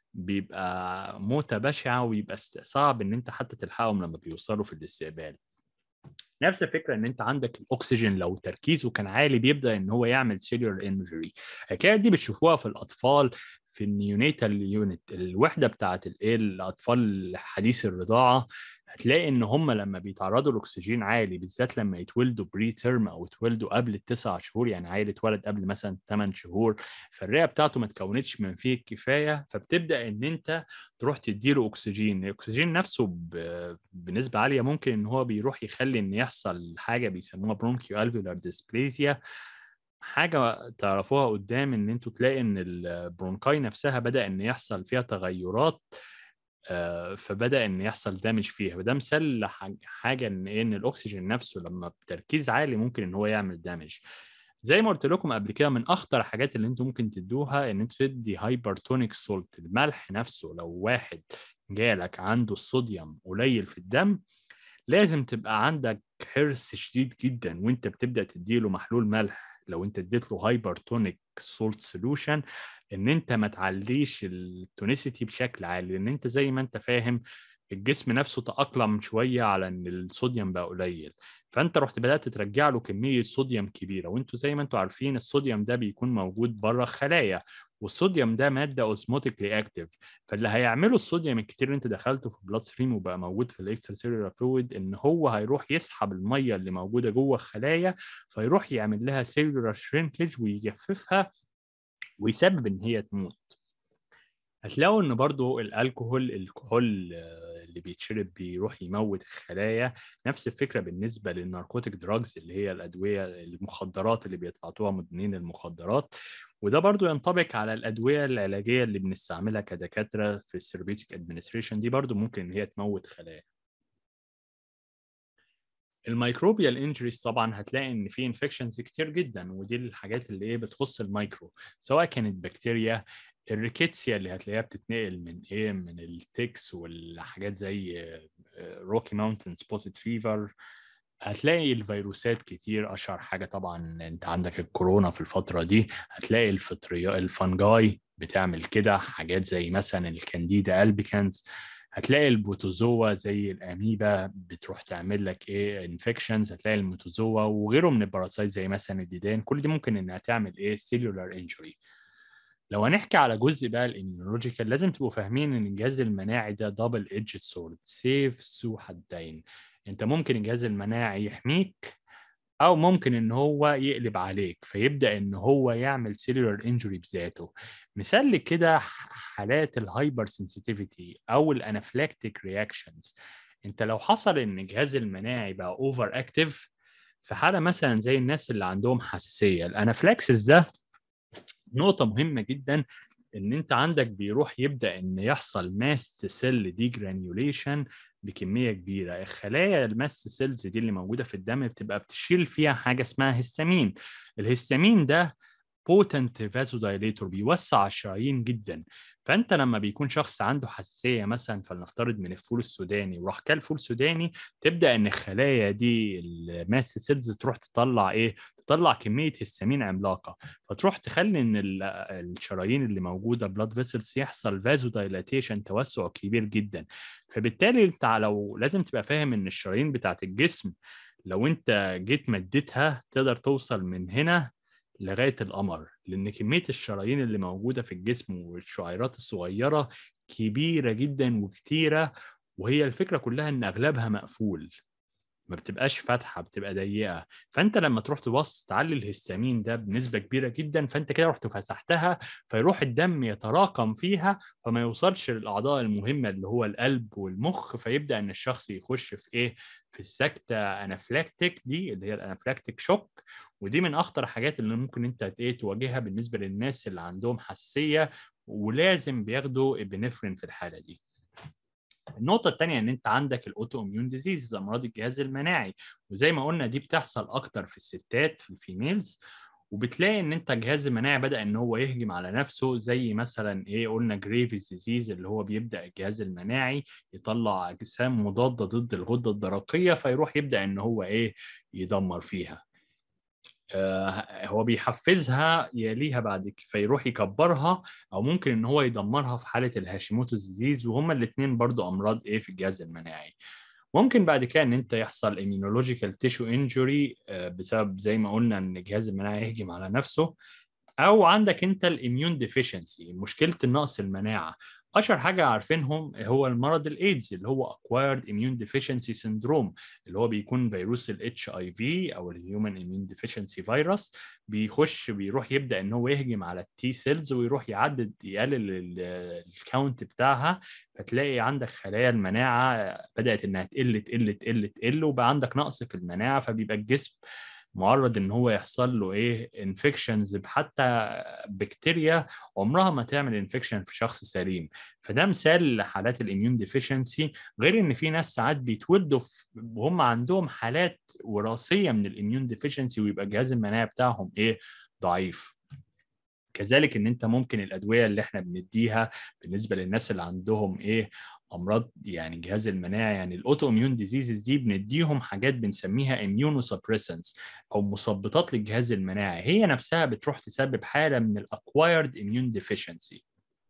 بيبقى موتة بشعة ويبقى صعب ان انت حتى تلحقهم لما بيوصلوا في الاستقبال نفس الفكره ان انت عندك الاكسجين لو تركيزه كان عالي بيبدا ان هو يعمل سيلولار انجري الحكايه دي بتشوفوها في الاطفال في النيونيتال يونت الوحده بتاعت الايه الاطفال حديث الرضاعه هتلاقي ان هم لما بيتعرضوا لاكسجين عالي بالذات لما يتولدوا بري تيرم او يتولدوا قبل التسع شهور يعني عيل اتولد قبل مثلا 8 شهور فالرئه بتاعته ما تكونتش من فيه الكفايه فبتبدا ان انت تروح تديله اكسجين الاكسجين نفسه بنسبه عاليه ممكن ان هو بيروح يخلي ان يحصل حاجه بيسموها برونكيو الفيولار ديسبليزيا حاجة تعرفوها قدام ان انتوا تلاقي ان البرونكاي نفسها بدأ ان يحصل فيها تغيرات فبدا ان يحصل دامج فيها وده مثال لحاجه ان ايه ان الاكسجين نفسه لما بتركيز عالي ممكن ان هو يعمل دامج زي ما قلت لكم قبل كده من اخطر الحاجات اللي انتم ممكن تدوها ان انتوا تدي هايبرتونيك سولت الملح نفسه لو واحد جالك عنده الصوديوم قليل في الدم لازم تبقى عندك حرص شديد جدا وانت بتبدا تديله محلول ملح لو انت اديت له هايبرتونيك سولت سولوشن ان انت ما تعليش التونيسيتي بشكل عالي لان انت زي ما انت فاهم الجسم نفسه تأقلم شوية على ان الصوديوم بقى قليل فانت رحت بدأت ترجع له كمية صوديوم كبيرة وانتوا زي ما انتوا عارفين الصوديوم ده بيكون موجود بره الخلايا والصوديوم ده ماده اوزموتيكلي اكتف فاللي هيعمله الصوديوم الكتير اللي انت دخلته في البلاد ستريم وبقى موجود في الاكسترا سيلولار فلويد ان هو هيروح يسحب الميه اللي موجوده جوه الخلايا فيروح يعمل لها سيلولار شرينكج ويجففها ويسبب ان هي تموت هتلاقوا ان برضو الالكوهول الكحول آه، اللي بيتشرب بيروح يموت الخلايا نفس الفكره بالنسبه للناركوتيك دراجز اللي هي الادويه المخدرات اللي بيتعاطوها مدمنين المخدرات وده برضو ينطبق على الادويه العلاجيه اللي بنستعملها كدكاتره في الثيرابيوتيك ادمنستريشن دي برضو ممكن ان هي تموت خلايا الميكروبيال انجريز طبعا هتلاقي ان في انفكشنز كتير جدا ودي الحاجات اللي ايه بتخص المايكرو سواء كانت بكتيريا الريكيتسيا اللي هتلاقيها بتتنقل من ايه من التكس والحاجات زي روكي ماونتن سبوتد فيفر هتلاقي الفيروسات كتير اشهر حاجه طبعا انت عندك الكورونا في الفتره دي هتلاقي الفطريات الفنجاي بتعمل كده حاجات زي مثلا الكانديدا البيكانز هتلاقي البروتوزوا زي الاميبا بتروح تعمل لك ايه انفكشنز هتلاقي الميتوزوا وغيره من الباراسايت زي مثلا الديدان كل دي ممكن انها تعمل ايه سيلولار انجري لو هنحكي على جزء بقى الاميونولوجيكال لازم تبقوا فاهمين ان الجهاز المناعي ده دبل ايدج سورد سيف ذو حدين انت ممكن الجهاز المناعي يحميك او ممكن ان هو يقلب عليك فيبدا ان هو يعمل سيلولار انجري بذاته مثال لكده حالات الهايبر سنسيتيفيتي او الانافلاكتيك رياكشنز انت لو حصل ان الجهاز المناعي بقى اوفر اكتف في حاله مثلا زي الناس اللي عندهم حساسيه الانافلاكسس ده نقطه مهمه جدا ان انت عندك بيروح يبدا ان يحصل ماست سيل دي جرانيوليشن بكميه كبيره الخلايا الماست سيلز دي اللي موجوده في الدم بتبقى بتشيل فيها حاجه اسمها هيستامين الهيستامين ده بوتنت فازودايليتور بيوسع الشرايين جدا فانت لما بيكون شخص عنده حساسيه مثلا فلنفترض من الفول السوداني وراح كل فول سوداني تبدا ان الخلايا دي الماست سيلز تروح تطلع ايه تطلع كميه هستامين عملاقه فتروح تخلي ان الشرايين اللي موجوده بلاد فيسلز يحصل فازو دايلاتيشن توسع كبير جدا فبالتالي انت لو لازم تبقى فاهم ان الشرايين بتاعت الجسم لو انت جيت مدتها تقدر توصل من هنا لغايه القمر لان كميه الشرايين اللي موجوده في الجسم والشعيرات الصغيره كبيره جدا وكتيره وهي الفكره كلها ان اغلبها مقفول ما بتبقاش فاتحه بتبقى ضيقه فانت لما تروح تبص تعلي الهستامين ده بنسبه كبيره جدا فانت كده رحت فسحتها فيروح الدم يتراكم فيها فما يوصلش للاعضاء المهمه اللي هو القلب والمخ فيبدا ان الشخص يخش في ايه في السكته انافلاكتيك دي اللي هي الانافلاكتيك شوك ودي من اخطر الحاجات اللي ممكن انت ايه تواجهها بالنسبه للناس اللي عندهم حساسيه ولازم بياخدوا ابنفرين في الحاله دي النقطة الثانية إن أنت عندك الأوتو إميون ديزيز أمراض الجهاز المناعي وزي ما قلنا دي بتحصل أكتر في الستات في الفيميلز وبتلاقي ان انت الجهاز المناعي بدا ان هو يهجم على نفسه زي مثلا ايه قلنا جريفيز ديزيز اللي هو بيبدا الجهاز المناعي يطلع اجسام مضاده ضد الغده الدرقيه فيروح يبدا ان هو ايه يدمر فيها آه، هو بيحفزها يليها بعد فيروح يكبرها او ممكن ان هو يدمرها في حاله الهاشيموتو ديزيز وهما الاثنين برضو امراض ايه في الجهاز المناعي ممكن بعد كده ان انت يحصل immunological tissue injury آه، بسبب زي ما قلنا ان الجهاز المناعي يهجم على نفسه او عندك انت الاميون ديفيشنسي مشكله النقص المناعه اشهر حاجه عارفينهم هو المرض الايدز اللي هو acquired immune deficiency syndrome اللي هو بيكون فيروس الاتش اي في او الهيومن اميون ديفيشنسي فيروس بيخش بيروح يبدا ان هو يهجم على التي سيلز ويروح يعدد يقلل الكاونت بتاعها فتلاقي عندك خلايا المناعه بدات انها تقل تقل تقل تقل وبقى عندك نقص في المناعه فبيبقى الجسم معرض ان هو يحصل له ايه انفكشنز بحتى بكتيريا عمرها ما تعمل انفكشن في شخص سليم فده مثال لحالات الاميون ديفيشنسي غير ان في ناس ساعات بيتولدوا وهم عندهم حالات وراثيه من الاميون ديفيشنسي ويبقى الجهاز المناعي بتاعهم ايه ضعيف كذلك ان انت ممكن الادويه اللي احنا بنديها بالنسبه للناس اللي عندهم ايه امراض يعني الجهاز المناعي يعني الاوتو اميون ديزيزز دي بنديهم حاجات بنسميها اميونو سبريسنس او مثبطات للجهاز المناعي هي نفسها بتروح تسبب حاله من الاكوايرد اميون ديفيشنسي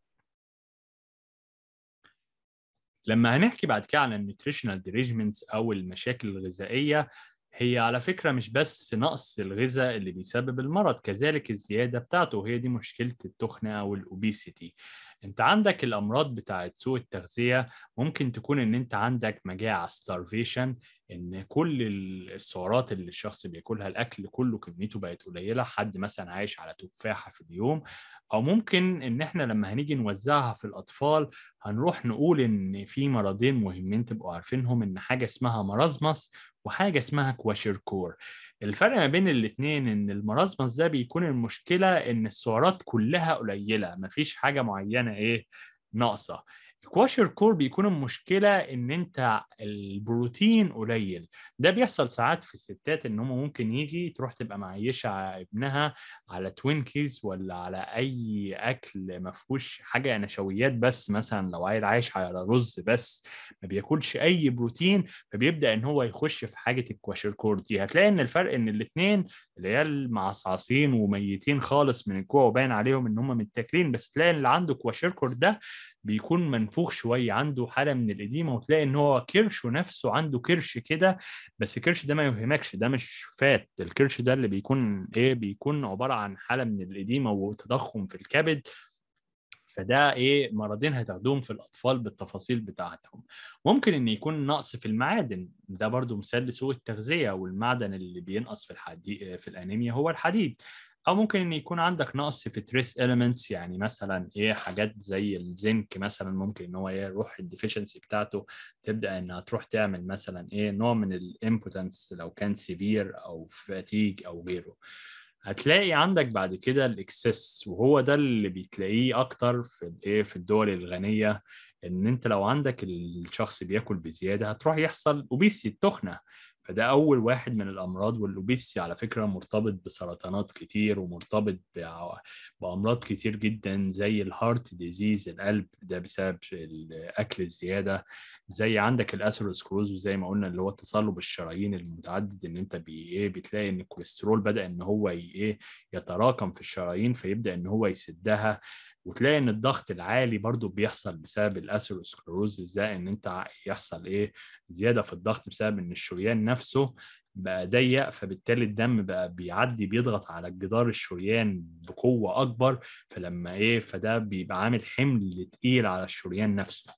لما هنحكي بعد كده عن النيوتريشنال ديريجمنتس او المشاكل الغذائيه هي على فكرة مش بس نقص الغذاء اللي بيسبب المرض كذلك الزيادة بتاعته وهي دي مشكلة التخنة أو الأوبيسيتي انت عندك الامراض بتاعت سوء التغذيه ممكن تكون ان انت عندك مجاعه starvation ان كل السعرات اللي الشخص بياكلها الاكل كله كميته بقت قليله حد مثلا عايش على تفاحه في اليوم او ممكن ان احنا لما هنيجي نوزعها في الاطفال هنروح نقول ان في مرضين مهمين تبقوا عارفينهم ان حاجه اسمها مرازمس وحاجه اسمها كواشيركور الفرق ما بين الاثنين ان المرازمس ده بيكون المشكله ان السعرات كلها قليله مفيش حاجه معينه ايه ناقصه الكواشر كور بيكون المشكله ان انت البروتين قليل ده بيحصل ساعات في الستات ان هم ممكن يجي تروح تبقى معيشه ابنها على توينكيز ولا على اي اكل ما فيهوش حاجه نشويات بس مثلا لو عيل عايش على رز بس ما بياكلش اي بروتين فبيبدا ان هو يخش في حاجه الكواشر كور دي هتلاقي ان الفرق ان الاثنين العيال معصعصين وميتين خالص من الجوع وباين عليهم ان هم متاكلين بس تلاقي اللي عنده كواشر كور ده بيكون منفوخ شويه عنده حاله من الاديمه وتلاقي ان هو كرشه نفسه عنده كرش كده بس الكرش ده ما يوهمكش ده مش فات الكرش ده اللي بيكون ايه بيكون عباره عن حاله من الاديمه وتضخم في الكبد فده ايه مرضين هتاخدوهم في الاطفال بالتفاصيل بتاعتهم ممكن ان يكون نقص في المعادن ده برضو مثال لسوء التغذيه والمعدن اللي بينقص في الحديد في الانيميا هو الحديد او ممكن ان يكون عندك نقص في تريس اليمنتس يعني مثلا ايه حاجات زي الزنك مثلا ممكن ان هو يروح الديفيشنسي بتاعته تبدا انها تروح تعمل مثلا ايه نوع من الامبوتنس لو كان سيفير او فاتيج او غيره هتلاقي عندك بعد كده الاكسس وهو ده اللي بتلاقيه اكتر في الايه في الدول الغنيه ان انت لو عندك الشخص بياكل بزياده هتروح يحصل اوبيسي التخنه فده أول واحد من الأمراض والأوبيسي على فكرة مرتبط بسرطانات كتير ومرتبط بأمراض كتير جدا زي الهارت ديزيز القلب ده بسبب الأكل الزيادة زي عندك الأثيروسكلوز وزي ما قلنا اللي هو تصلب الشرايين المتعدد إن أنت بي إيه بتلاقي إن الكوليسترول بدأ إن هو إيه يتراكم في الشرايين فيبدأ إن هو يسدها وتلاقي ان الضغط العالي برضو بيحصل بسبب الاثيروسكلروزز ده ان انت يحصل ايه زياده في الضغط بسبب ان الشريان نفسه بقى ضيق فبالتالي الدم بقى بيعدي بيضغط على الجدار الشريان بقوه اكبر فلما ايه فده بيبقى عامل حمل تقيل على الشريان نفسه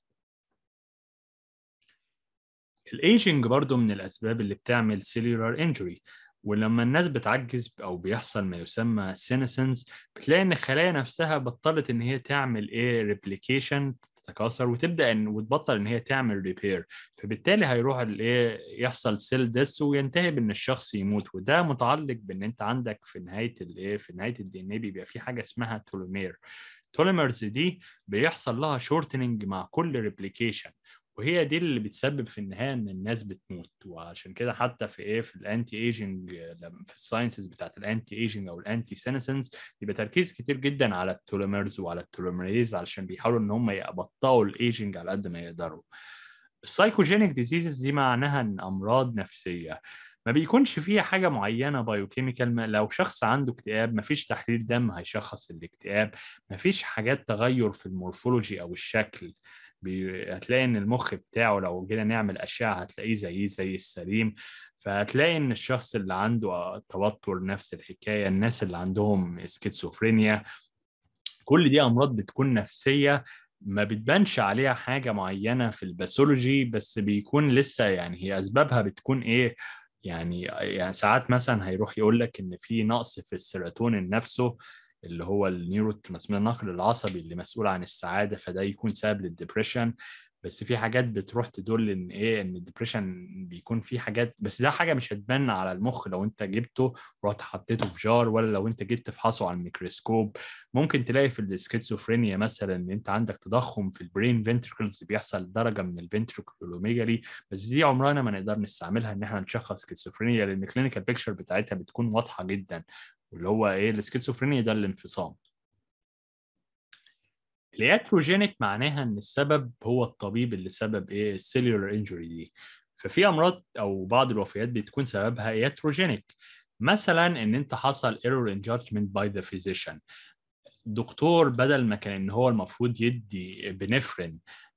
الايجنج برضو من الاسباب اللي بتعمل سيلولار انجري ولما الناس بتعجز او بيحصل ما يسمى سينسنس بتلاقي ان الخلايا نفسها بطلت ان هي تعمل ايه ريبليكيشن تتكاثر وتبدا ان وتبطل ان هي تعمل ريبير فبالتالي هيروح الايه يحصل سيل ديس وينتهي بان الشخص يموت وده متعلق بان انت عندك في نهايه الايه في نهايه الدي ان اي بيبقى في حاجه اسمها تولومير توليمرز دي بيحصل لها شورتنج مع كل ريبليكيشن وهي دي اللي بتسبب في النهايه ان الناس بتموت وعشان كده حتى في ايه في الانتي ايجنج في الساينسز بتاعت الانتي ايجنج او الانتي سينسنس يبقى تركيز كتير جدا على التوليمرز وعلى التوليمريز علشان بيحاولوا ان هم يبطئوا الايجنج على قد ما يقدروا السايكوجينيك ديزيزز دي معناها ان امراض نفسيه ما بيكونش فيها حاجه معينه بايوكيميكال لو شخص عنده اكتئاب ما فيش تحليل دم هيشخص الاكتئاب ما فيش حاجات تغير في المورفولوجي او الشكل هتلاقي ان المخ بتاعه لو جينا نعمل اشعه هتلاقيه زيه زي السليم فهتلاقي ان الشخص اللي عنده توتر نفس الحكايه الناس اللي عندهم سكيزوفرينيا كل دي امراض بتكون نفسيه ما بتبانش عليها حاجه معينه في الباثولوجي بس بيكون لسه يعني هي اسبابها بتكون ايه يعني يعني ساعات مثلا هيروح يقول لك ان في نقص في السيروتونين نفسه اللي هو النيورو ترانسميتر النقل العصبي اللي مسؤول عن السعاده فده يكون سبب للدبريشن بس في حاجات بتروح تدل ان ايه ان الدبريشن بيكون في حاجات بس ده حاجه مش هتبان على المخ لو انت جبته ورحت حطيته في جار ولا لو انت جيت تفحصه على الميكروسكوب ممكن تلاقي في السكيزوفرينيا مثلا ان انت عندك تضخم في البرين فنتركلز بيحصل درجه من الفنتركلوميجالي بس دي عمرنا ما نقدر نستعملها ان احنا نشخص سكيزوفرينيا لان الكلينيكال بيكتشر بتاعتها بتكون واضحه جدا واللي هو ايه السكيزوفرينيا ده الانفصام الياتروجينيك معناها ان السبب هو الطبيب اللي سبب ايه السيلولار انجري دي ففي امراض او بعض الوفيات بتكون سببها ياتروجينيك مثلا ان انت حصل ايرور ان جادجمنت باي ذا فيزيشن دكتور بدل ما كان ان هو المفروض يدي بنفرين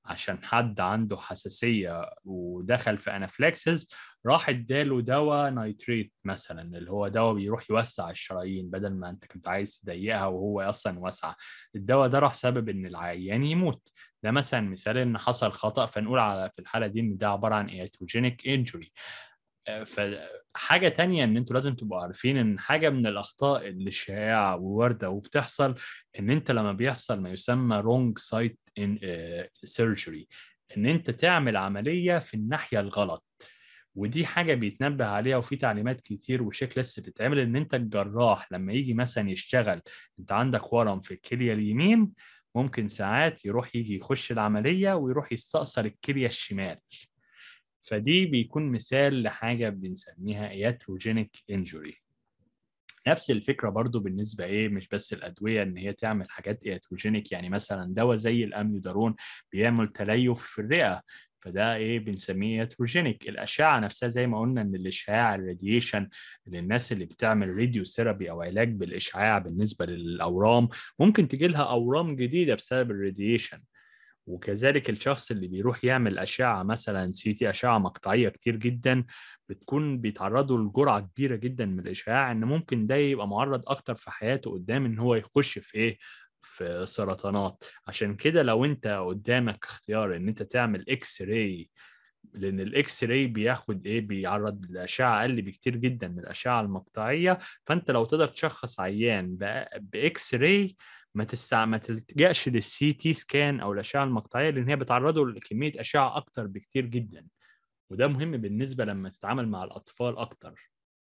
عشان حد عنده حساسيه ودخل في انافلاكسس راح اداله دواء نايتريت مثلا اللي هو دواء بيروح يوسع الشرايين بدل ما انت كنت عايز تضيقها وهو اصلا واسعه الدواء ده راح سبب ان العيان يموت ده مثلا مثال ان حصل خطا فنقول على في الحاله دي ان ده عباره عن ايتروجينيك انجري فحاجة تانية ان انتوا لازم تبقوا عارفين ان حاجة من الاخطاء اللي شائعة وواردة وبتحصل ان انت لما بيحصل ما يسمى wrong site in uh, surgery ان انت تعمل عملية في الناحية الغلط ودي حاجة بيتنبه عليها وفي تعليمات كتير وشيك ليست بتتعمل ان انت الجراح لما يجي مثلا يشتغل انت عندك ورم في الكلية اليمين ممكن ساعات يروح يجي يخش العملية ويروح يستأصل الكلية الشمال فدي بيكون مثال لحاجة بنسميها ياتروجينيك انجوري نفس الفكرة برضو بالنسبة ايه مش بس الأدوية إن هي تعمل حاجات ياتروجينيك يعني مثلا دواء زي الأميودارون بيعمل تليف في الرئة فده ايه بنسميه ياتروجينيك الاشعه نفسها زي ما قلنا ان الاشعاع الراديشن للناس اللي بتعمل راديو ثيرابي او علاج بالاشعاع بالنسبه للاورام ممكن تجي لها اورام جديده بسبب الراديشن وكذلك الشخص اللي بيروح يعمل أشعة مثلا سي تي أشعة مقطعية كتير جدا بتكون بيتعرضوا لجرعة كبيرة جدا من الإشعاع إن ممكن ده يبقى معرض أكتر في حياته قدام إن هو يخش في إيه في سرطانات عشان كده لو أنت قدامك اختيار إن أنت تعمل إكس راي لان الاكس راي بياخد ايه بيعرض لاشعه اقل بكتير جدا من الاشعه المقطعيه فانت لو تقدر تشخص عيان باكس راي ما تستع ما تلجاش للسي تي سكان او الاشعه المقطعيه لان هي بتعرضه لكميه اشعه اكتر بكتير جدا وده مهم بالنسبه لما تتعامل مع الاطفال اكتر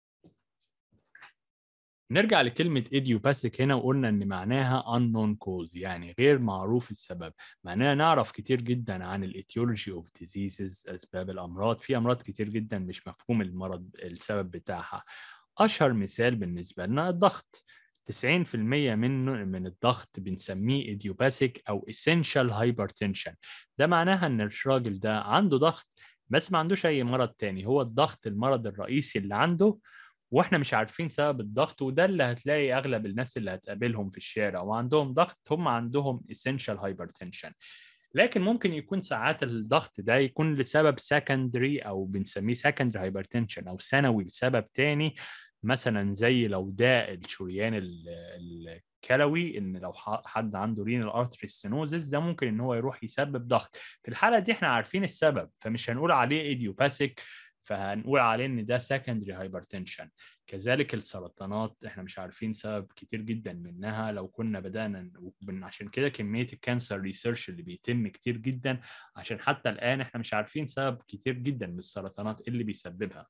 نرجع لكلمة idiopathic هنا وقلنا إن معناها unknown cause يعني غير معروف السبب معناها نعرف كتير جدا عن الاتيولوجي اوف diseases أسباب الأمراض في أمراض كتير جدا مش مفهوم المرض السبب بتاعها أشهر مثال بالنسبة لنا الضغط 90% منه من الضغط بنسميه ايديوباثيك او essential hypertension ده معناها ان الراجل ده عنده ضغط بس ما عندوش اي مرض تاني هو الضغط المرض الرئيسي اللي عنده واحنا مش عارفين سبب الضغط وده اللي هتلاقي اغلب الناس اللي هتقابلهم في الشارع وعندهم ضغط هم عندهم essential hypertension لكن ممكن يكون ساعات الضغط ده يكون لسبب سكندري او بنسميه سكندري هايبرتنشن او ثانوي لسبب تاني مثلا زي لو ده الشريان الكلوي ان لو حد عنده رينال ارتري ستينوزس ده ممكن ان هو يروح يسبب ضغط في الحاله دي احنا عارفين السبب فمش هنقول عليه ايديوباثيك فهنقول عليه ان ده سكندري هايبرتنشن كذلك السرطانات احنا مش عارفين سبب كتير جدا منها لو كنا بدانا عشان كده كميه الكانسر ريسيرش اللي بيتم كتير جدا عشان حتى الان احنا مش عارفين سبب كتير جدا من السرطانات اللي بيسببها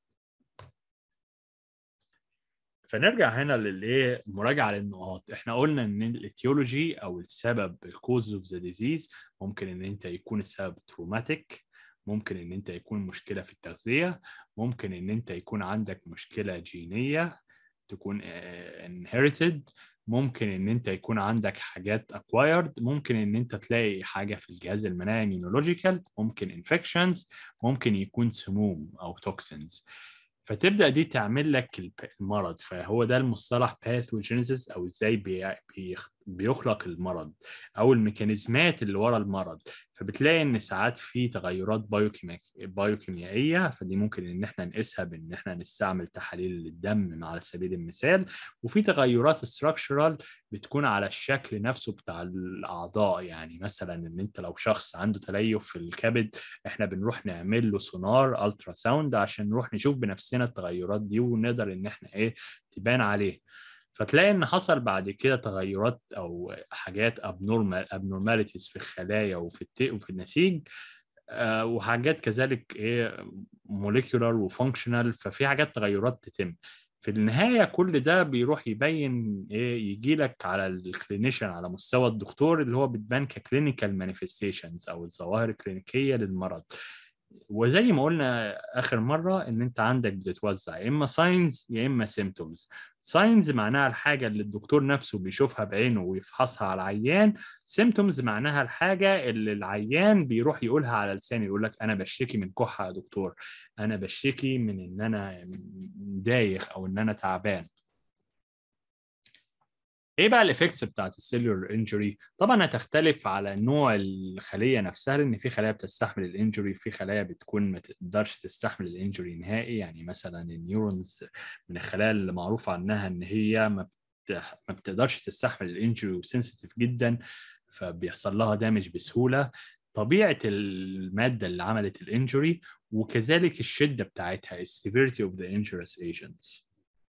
فنرجع هنا للايه مراجعه للنقاط احنا قلنا ان الاتيولوجي او السبب الكوز اوف ذا ديزيز ممكن ان انت يكون السبب تروماتيك ممكن ان انت يكون مشكله في التغذيه ممكن ان انت يكون عندك مشكله جينيه تكون inherited ممكن ان انت يكون عندك حاجات acquired ممكن ان انت تلاقي حاجه في الجهاز المناعي immunological ممكن infections ممكن يكون سموم او toxins فتبدا دي تعمل لك المرض فهو ده المصطلح باثوجينيسيس او ازاي بيخلق المرض او الميكانيزمات اللي ورا المرض فبتلاقي ان ساعات في تغيرات بايوكيميائيه فدي ممكن ان احنا نقيسها بان احنا نستعمل تحاليل الدم على سبيل المثال وفي تغيرات ستراكشرال بتكون على الشكل نفسه بتاع الاعضاء يعني مثلا ان انت لو شخص عنده تليف في الكبد احنا بنروح نعمل له سونار الترا ساوند عشان نروح نشوف بنفسنا التغيرات دي ونقدر ان احنا ايه تبان عليه فتلاقي ان حصل بعد كده تغيرات او حاجات ابنورمال ابنورماليتيز في الخلايا وفي الت... وفي النسيج آه وحاجات كذلك ايه موليكيولار وفانكشنال ففي حاجات تغيرات تتم في النهايه كل ده بيروح يبين ايه يجي لك على الكلينيشن على مستوى الدكتور اللي هو بتبان ككلينيكال مانيفستيشنز او الظواهر الكلينيكيه للمرض وزي ما قلنا اخر مره ان انت عندك بتتوزع يا اما ساينز يا اما سيمتومز ساينز معناها الحاجه اللي الدكتور نفسه بيشوفها بعينه ويفحصها على العيان سيمتومز معناها الحاجه اللي العيان بيروح يقولها على لسانه يقول لك انا بشتكي من كحه يا دكتور انا بشتكي من ان انا دايخ او ان انا تعبان ايه بقى الايفكتس بتاعت السيلولر انجري طبعا هتختلف على نوع الخليه نفسها لان في خلايا بتستحمل الانجري في خلايا بتكون ما تقدرش تستحمل الانجري نهائي يعني مثلا النيورونز من الخلايا اللي معروف عنها ان هي ما ما بتقدرش تستحمل الانجري وسنسيتيف جدا فبيحصل لها دامج بسهوله طبيعه الماده اللي عملت الانجري وكذلك الشده بتاعتها السيفيريتي اوف ذا injurious agents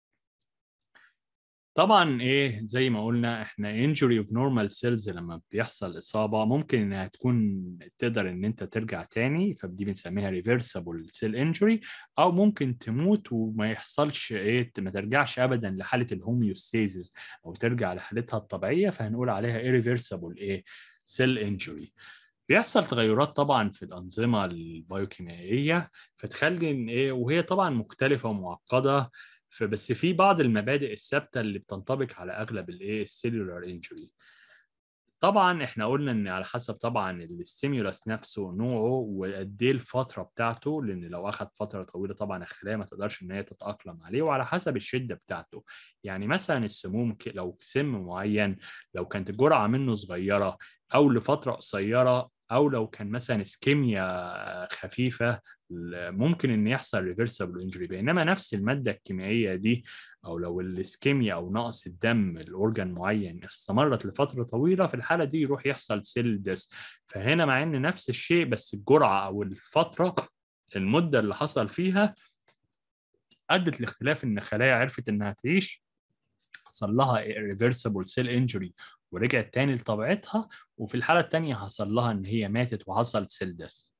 طبعا ايه زي ما قلنا احنا injury of normal cells لما بيحصل اصابه ممكن انها تكون تقدر ان انت ترجع تاني فدي بنسميها reversible cell injury او ممكن تموت وما يحصلش ايه ما ترجعش ابدا لحاله الهوميوستاسيس او ترجع لحالتها الطبيعيه فهنقول عليها irreversible ايه cell injury بيحصل تغيرات طبعا في الانظمه البيوكيميائيه فتخلي ان ايه وهي طبعا مختلفه ومعقده فبس في بعض المبادئ الثابته اللي بتنطبق على اغلب الايه السيلولار انجري طبعا احنا قلنا ان على حسب طبعا الستيمولس نفسه نوعه وقد ايه الفتره بتاعته لان لو اخذ فتره طويله طبعا الخلايا ما تقدرش ان هي تتاقلم عليه وعلى حسب الشده بتاعته يعني مثلا السموم لو سم معين لو كانت جرعه منه صغيره او لفتره قصيره او لو كان مثلا اسكيميا خفيفه ممكن ان يحصل ريفرسبل انجري بينما نفس الماده الكيميائيه دي او لو الاسكيميا او نقص الدم الاورجان معين استمرت لفتره طويله في الحاله دي يروح يحصل سيل ديس فهنا مع ان نفس الشيء بس الجرعه او الفتره المده اللي حصل فيها ادت لاختلاف ان خلايا عرفت انها تعيش حصل لها ريفرسبل سيل انجري ورجعت تاني لطبيعتها وفي الحاله الثانيه حصل لها ان هي ماتت وحصل سيل ديس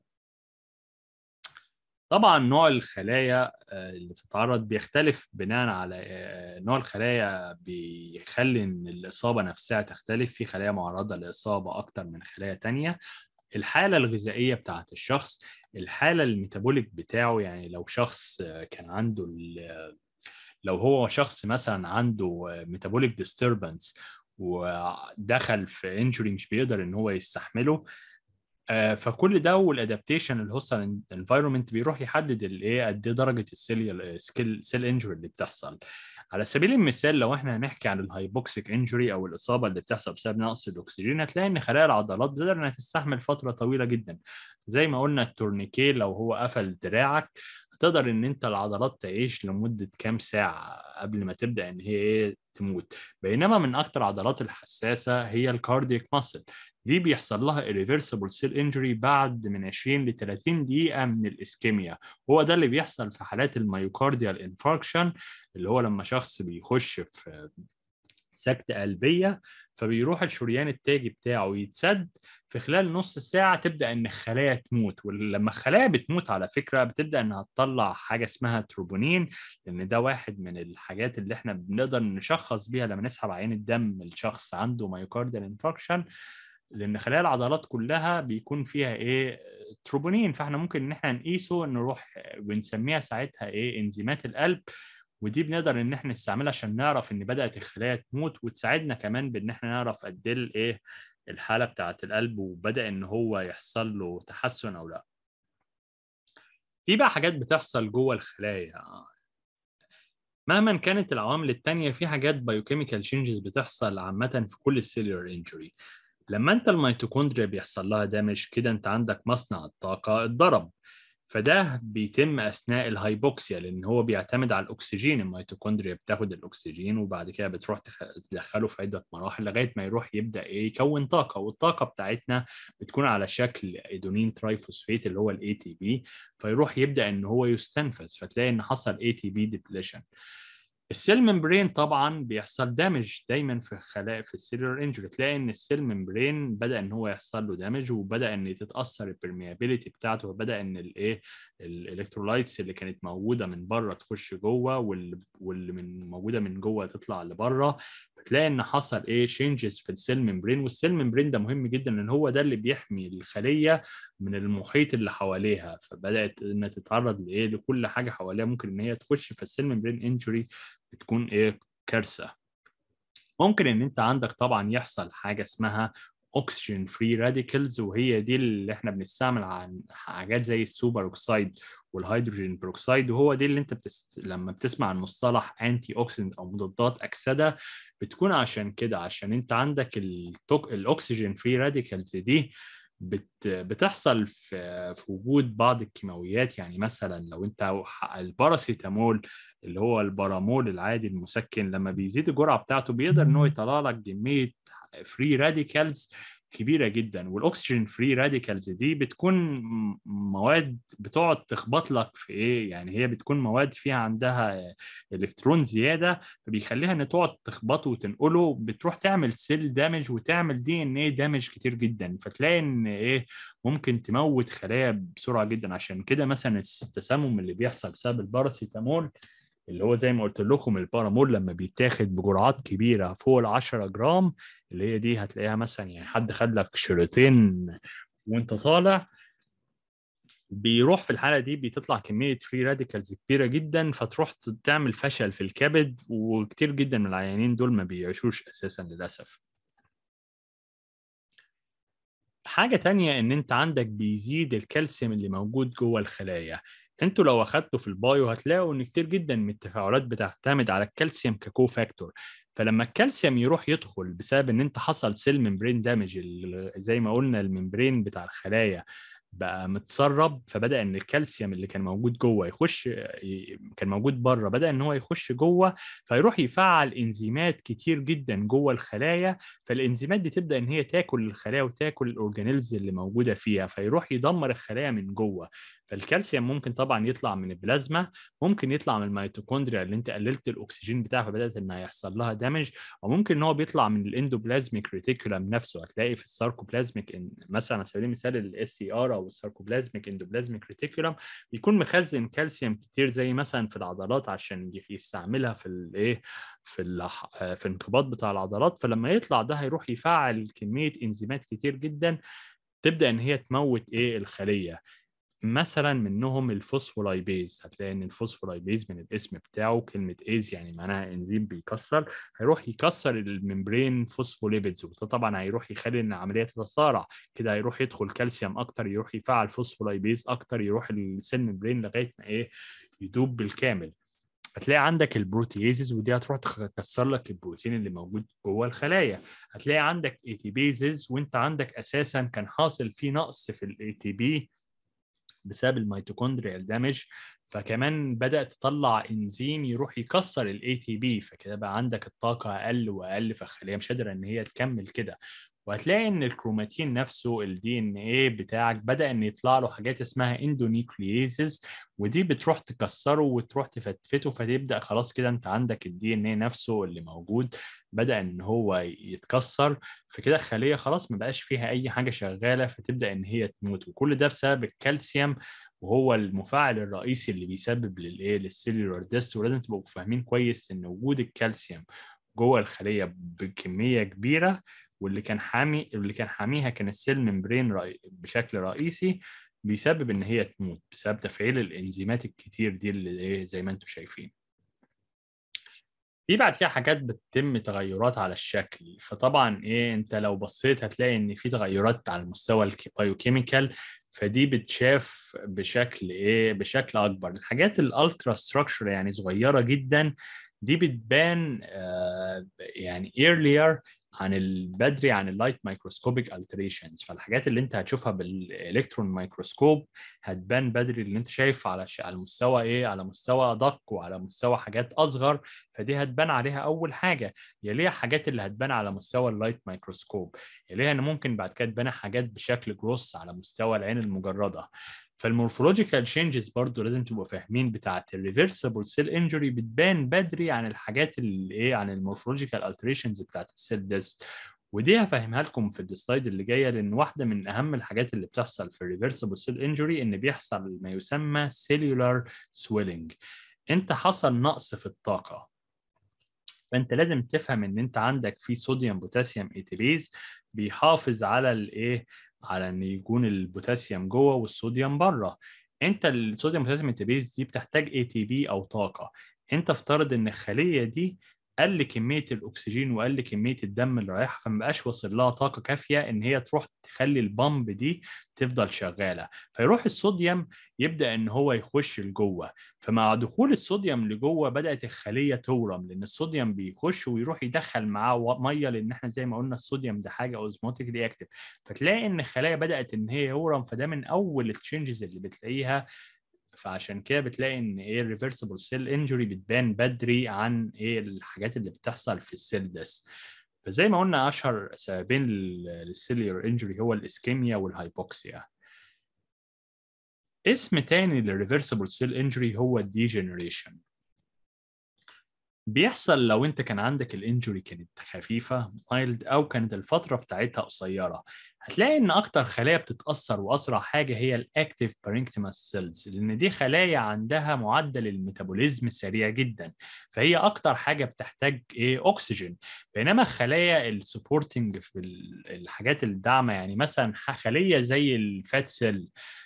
طبعا نوع الخلايا اللي بتتعرض بيختلف بناء على نوع الخلايا بيخلي ان الاصابه نفسها تختلف في خلايا معرضه لاصابه اكتر من خلايا تانية الحاله الغذائيه بتاعت الشخص الحاله الميتابوليك بتاعه يعني لو شخص كان عنده لو هو شخص مثلا عنده ميتابوليك ديستربنس ودخل في انجري مش بيقدر ان هو يستحمله فكل ده والادابتيشن الهوستال انفايرمنت بيروح يحدد الايه قد ايه درجه السيل سكيل سيل انجري اللي بتحصل على سبيل المثال لو احنا هنحكي عن الهايبوكسيك انجري او الاصابه اللي بتحصل بسبب نقص الاكسجين هتلاقي ان خلايا العضلات بتقدر انها تستحمل فتره طويله جدا زي ما قلنا التورنيكي لو هو قفل دراعك تقدر ان انت العضلات تعيش لمده كام ساعه قبل ما تبدا ان هي ايه تموت بينما من اكثر العضلات الحساسه هي الكاردياك ماسل دي بيحصل لها irreversible cell injury بعد من 20 ل 30 دقيقة من الإسكيميا هو ده اللي بيحصل في حالات الميوكارديال انفاركشن اللي هو لما شخص بيخش في سكتة قلبية فبيروح الشريان التاجي بتاعه يتسد في خلال نص ساعة تبدأ إن الخلايا تموت ولما الخلايا بتموت على فكرة بتبدأ إنها تطلع حاجة اسمها تروبونين لأن ده واحد من الحاجات اللي إحنا بنقدر نشخص بيها لما نسحب عين الدم الشخص عنده مايوكارديال انفاركشن لان خلايا العضلات كلها بيكون فيها ايه تروبونين فاحنا ممكن ان احنا نقيسه نروح بنسميها ساعتها ايه انزيمات القلب ودي بنقدر ان احنا نستعملها عشان نعرف ان بدات الخلايا تموت وتساعدنا كمان بان احنا نعرف قد ايه ايه الحاله بتاعه القلب وبدا ان هو يحصل له تحسن او لا في بقى حاجات بتحصل جوه الخلايا مهما كانت العوامل التانية في حاجات بايوكيميكال تشينجز بتحصل عامة في كل السيلولر انجري لما انت الميتوكوندريا بيحصل لها دامج كده انت عندك مصنع الطاقه اتضرب فده بيتم اثناء الهايبوكسيا لان هو بيعتمد على الاكسجين الميتوكوندريا بتاخد الاكسجين وبعد كده بتروح تدخله في عده مراحل لغايه ما يروح يبدا ايه يكون طاقه والطاقه بتاعتنا بتكون على شكل ايدونين ترايفوسفيت اللي هو الاي تي بي فيروح يبدا ان هو يستنفذ فتلاقي ان حصل اي تي بي ديبليشن السيل ممبرين طبعا بيحصل دامج دايما في خلايا في السيلولر انجري تلاقي ان السيل ممبرين بدا ان هو يحصل له دامج وبدا ان تتاثر البرميابيليتي بتاعته وبدا ان الايه الالكترولايتس اللي كانت موجوده من بره تخش جوه واللي من موجوده من جوه تطلع لبره فتلاقي ان حصل ايه شينجز في السيل ممبرين والسيل ممبرين ده مهم جدا لان هو ده اللي بيحمي الخليه من المحيط اللي حواليها فبدات انها تتعرض لايه لكل حاجه حواليها ممكن ان هي تخش في السيل ممبرين انجري بتكون ايه كارثه ممكن ان انت عندك طبعا يحصل حاجه اسمها اوكسجين فري راديكلز وهي دي اللي احنا بنستعمل عن حاجات زي السوبر اوكسايد والهيدروجين بروكسيد وهو دي اللي انت بتس... لما بتسمع عن مصطلح انتي اوكسيدنت او مضادات اكسده بتكون عشان كده عشان انت عندك التوك... الاكسجين فري راديكالز دي بت... بتحصل في... في وجود بعض الكيماويات يعني مثلا لو انت الباراسيتامول اللي هو البارامول العادي المسكن لما بيزيد الجرعه بتاعته بيقدر ان هو يطلع لك كميه فري راديكالز كبيره جدا والاكسجين فري راديكالز دي بتكون مواد بتقعد تخبط لك في ايه يعني هي بتكون مواد فيها عندها الكترون زياده فبيخليها ان تقعد تخبطه وتنقله بتروح تعمل سيل دامج وتعمل دي ان ايه دامج كتير جدا فتلاقي ان ايه ممكن تموت خلايا بسرعه جدا عشان كده مثلا التسمم اللي بيحصل بسبب الباراسيتامول اللي هو زي ما قلت لكم البارامول لما بيتاخد بجرعات كبيره فوق ال 10 جرام اللي هي دي هتلاقيها مثلا يعني حد خد لك شريطين وانت طالع بيروح في الحاله دي بتطلع كميه فري راديكالز كبيره جدا فتروح تعمل فشل في الكبد وكتير جدا من العيانين دول ما بيعيشوش اساسا للاسف حاجه تانية ان انت عندك بيزيد الكالسيوم اللي موجود جوه الخلايا انتوا لو اخدتوا في البايو هتلاقوا ان كتير جدا من التفاعلات بتعتمد على الكالسيوم ككو فاكتور فلما الكالسيوم يروح يدخل بسبب ان انت حصل سيل ممبرين دامج زي ما قلنا الممبرين بتاع الخلايا بقى متسرب فبدا ان الكالسيوم اللي كان موجود جوه يخش كان موجود بره بدا ان هو يخش جوه فيروح يفعل انزيمات كتير جدا جوه الخلايا فالانزيمات دي تبدا ان هي تاكل الخلايا وتاكل الاورجانيلز اللي موجوده فيها فيروح يدمر الخلايا من جوه فالكالسيوم ممكن طبعا يطلع من البلازما ممكن يطلع من الميتوكوندريا اللي انت قللت الاكسجين بتاعها فبدات انها يحصل لها دامج او ممكن ان هو بيطلع من الاندوبلازميك ريتيكولم نفسه هتلاقي في الساركوبلازميك مثلا على سبيل المثال الاس سي ار او الساركوبلازميك اندوبلازميك ريتيكولم بيكون مخزن كالسيوم كتير زي مثلا في العضلات عشان يستعملها في الايه في في الانقباض بتاع العضلات فلما يطلع ده هيروح يفعل كميه انزيمات كتير جدا تبدا ان هي تموت ايه الخليه مثلا منهم الفوسفولايبيز هتلاقي ان الفوسفولايبيز من الاسم بتاعه كلمه ايز يعني معناها انزيم بيكسر هيروح يكسر الممبرين فوسفوليبيدز وده طبعا هيروح يخلي ان العمليه تتسارع كده هيروح يدخل كالسيوم اكتر يروح يفعل فوسفولايبيز اكتر يروح السيل ممبرين لغايه ما ايه يدوب بالكامل هتلاقي عندك البروتييزز ودي هتروح تكسر لك البروتين اللي موجود جوه الخلايا هتلاقي عندك اي تي بيزز وانت عندك اساسا كان حاصل في نقص في الاي تي بي بسبب الميتوكوندريال دامج فكمان بدات تطلع انزيم يروح يكسر الاي تي بي فكده بقى عندك الطاقه اقل واقل فالخليه مش قادره ان هي تكمل كده وهتلاقي ان الكروماتين نفسه الدي ان ايه بتاعك بدا ان يطلع له حاجات اسمها اندونيوكلييزز ودي بتروح تكسره وتروح تفتفته فتبدا خلاص كده انت عندك الدي ان ايه نفسه اللي موجود بدا ان هو يتكسر فكده الخليه خلاص ما بقاش فيها اي حاجه شغاله فتبدا ان هي تموت وكل ده بسبب الكالسيوم وهو المفاعل الرئيسي اللي بيسبب للايه للسيلولار ديس ولازم تبقوا فاهمين كويس ان وجود الكالسيوم جوه الخليه بكميه كبيره واللي كان حامي اللي كان حاميها كان السيل ممبرين رأي... بشكل رئيسي بيسبب ان هي تموت بسبب تفعيل الانزيمات الكتير دي اللي ايه زي ما انتم شايفين في بعد كده حاجات بتتم تغيرات على الشكل فطبعا ايه انت لو بصيت هتلاقي ان في تغيرات على المستوى البايوكيميكال فدي بتشاف بشكل ايه بشكل اكبر الحاجات الالترا ستراكشر يعني صغيره جدا دي بتبان آه يعني earlier عن البدري عن اللايت مايكروسكوبيك التريشنز فالحاجات اللي انت هتشوفها بالالكترون مايكروسكوب هتبان بدري اللي انت شايف على ش... على مستوى ايه على مستوى ادق وعلى مستوى حاجات اصغر فدي هتبان عليها اول حاجه يليها حاجات اللي هتبان على مستوى اللايت مايكروسكوب يليها ان ممكن بعد كده تبان حاجات بشكل جروس على مستوى العين المجرده فالمورفولوجيكال تشينجز برضو لازم تبقوا فاهمين بتاعه الريفرسبل سيل انجري بتبان بدري عن الحاجات اللي ايه عن المورفولوجيكال التريشنز بتاعه السيل ديست ودي هفهمها لكم في السلايد اللي جايه لان واحده من اهم الحاجات اللي بتحصل في الريفرسبل سيل انجري ان بيحصل ما يسمى سيلولار سويلنج انت حصل نقص في الطاقه فانت لازم تفهم ان انت عندك في صوديوم بوتاسيوم ايتيليز بيحافظ على الايه على ان يكون البوتاسيوم جوه والصوديوم بره انت الصوديوم بوتاسيوم انتبيز دي بتحتاج اي تي بي او طاقه انت افترض ان الخليه دي قل كميه الاكسجين وقل كميه الدم اللي رايحه فما بقاش واصل لها طاقه كافيه ان هي تروح تخلي البامب دي تفضل شغاله فيروح الصوديوم يبدا ان هو يخش لجوه فمع دخول الصوديوم لجوه بدات الخليه تورم لان الصوديوم بيخش ويروح يدخل معاه ميه لان احنا زي ما قلنا الصوديوم ده حاجه اوزموتيك اكتف فتلاقي ان الخلايا بدات ان هي يورم فده من اول التشينجز اللي بتلاقيها فعشان كده بتلاقي ان ايه الريفرسبل سيل انجري بتبان بدري عن ايه الحاجات اللي بتحصل في السيل ديس فزي ما قلنا اشهر سببين للسيلير انجري هو الاسكيميا والهايبوكسيا اسم تاني للريفرسبل سيل انجري هو الديجنريشن بيحصل لو انت كان عندك الانجري كانت خفيفه مايلد او كانت الفتره بتاعتها قصيره هتلاقي ان اكتر خلايا بتتاثر واسرع حاجه هي الاكتيف بارينكتيماس سيلز لان دي خلايا عندها معدل الميتابوليزم سريع جدا فهي اكتر حاجه بتحتاج ايه اكسجين بينما الخلايا السبورتنج في الحاجات الداعمه يعني مثلا خليه زي الفات سيل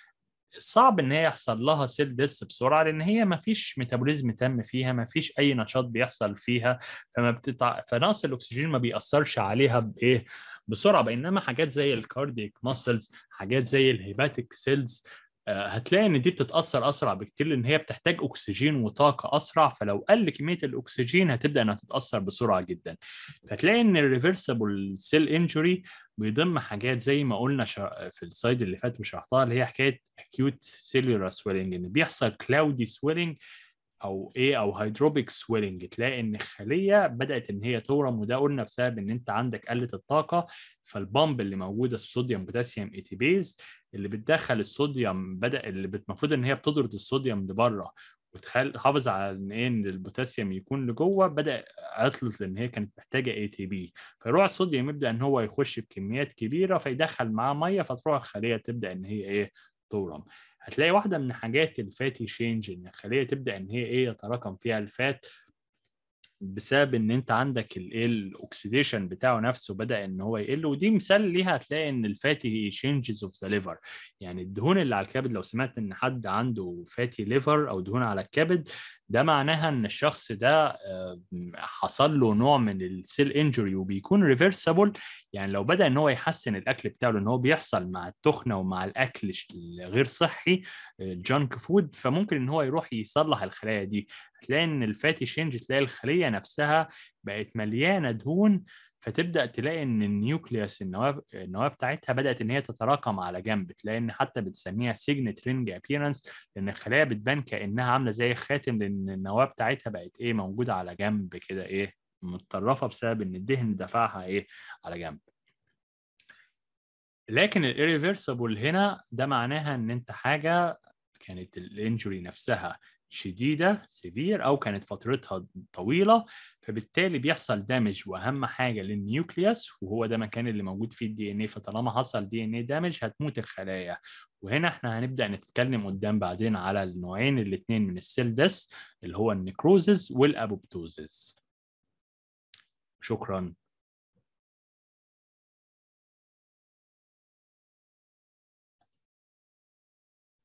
صعب ان هي يحصل لها سيل ديس بسرعه لان هي ما فيش ميتابوليزم تم فيها ما فيش اي نشاط بيحصل فيها فما بتتع... فنقص الاكسجين ما بيأثرش عليها بايه بسرعه بينما حاجات زي الكارديك ماسلز حاجات زي الهيباتيك سيلز آه، هتلاقي ان دي بتتاثر اسرع بكتير لان هي بتحتاج اكسجين وطاقه اسرع فلو قل كميه الاكسجين هتبدا انها تتاثر بسرعه جدا فتلاقي ان الريفرسبل سيل انجري بيضم حاجات زي ما قلنا في السلايد اللي فات وشرحتها اللي هي حكايه acute cellular swelling ان بيحصل cloudy swelling او ايه او هيدروبيك سويلنج تلاقي ان الخليه بدات ان هي تورم وده قلنا بسبب ان انت عندك قله الطاقه فالبامب اللي موجوده الصوديوم بوتاسيوم ايتيبيز اللي بتدخل الصوديوم بدا اللي المفروض ان هي بتطرد الصوديوم لبره وتحافظ على ان ايه ان البوتاسيوم يكون لجوه بدا عطلت لان هي كانت محتاجه اي تي بي فيروح الصوديوم يبدا ان هو يخش بكميات كبيره فيدخل معاه ميه فتروح الخليه تبدا ان هي ايه تورم هتلاقي واحده من حاجات الفاتي شينج ان الخليه تبدا ان هي ايه يتراكم فيها الفات بسبب ان انت عندك الايه الاكسيديشن بتاعه نفسه بدا ان هو يقل ودي مثال ليها هتلاقي ان الفاتي شينجز اوف ذا ليفر يعني الدهون اللي على الكبد لو سمعت ان حد عنده فاتي ليفر او دهون على الكبد ده معناها ان الشخص ده آه، حصل له نوع من السيل انجري وبيكون ريفرسبل يعني لو بدا ان هو يحسن الاكل بتاعه لان هو بيحصل مع التخنه ومع الاكل الغير صحي الجانك آه، فود فممكن ان هو يروح يصلح الخلايا دي هتلاقي ان الفاتي شينج تلاقي الخليه نفسها بقت مليانه دهون فتبدا تلاقي ان النيوكليوس النواه النواه بتاعتها بدات ان هي تتراكم على جنب تلاقي ان حتى بتسميها سيجنت رينج ابييرنس لان الخلايا بتبان كانها عامله زي خاتم لان النواه بتاعتها بقت ايه موجوده على جنب كده ايه متطرفه بسبب ان الدهن دفعها ايه على جنب لكن الirreversible هنا ده معناها ان انت حاجه كانت الانجري نفسها شديده سيفير او كانت فترتها طويله فبالتالي بيحصل دامج واهم حاجه للنيوكليوس وهو ده المكان اللي موجود فيه الدي ان اي فطالما حصل دي ان اي دامج هتموت الخلايا وهنا احنا هنبدا نتكلم قدام بعدين على النوعين الاثنين من السيل ديس اللي هو النيكروزز والابوبتوزز شكرا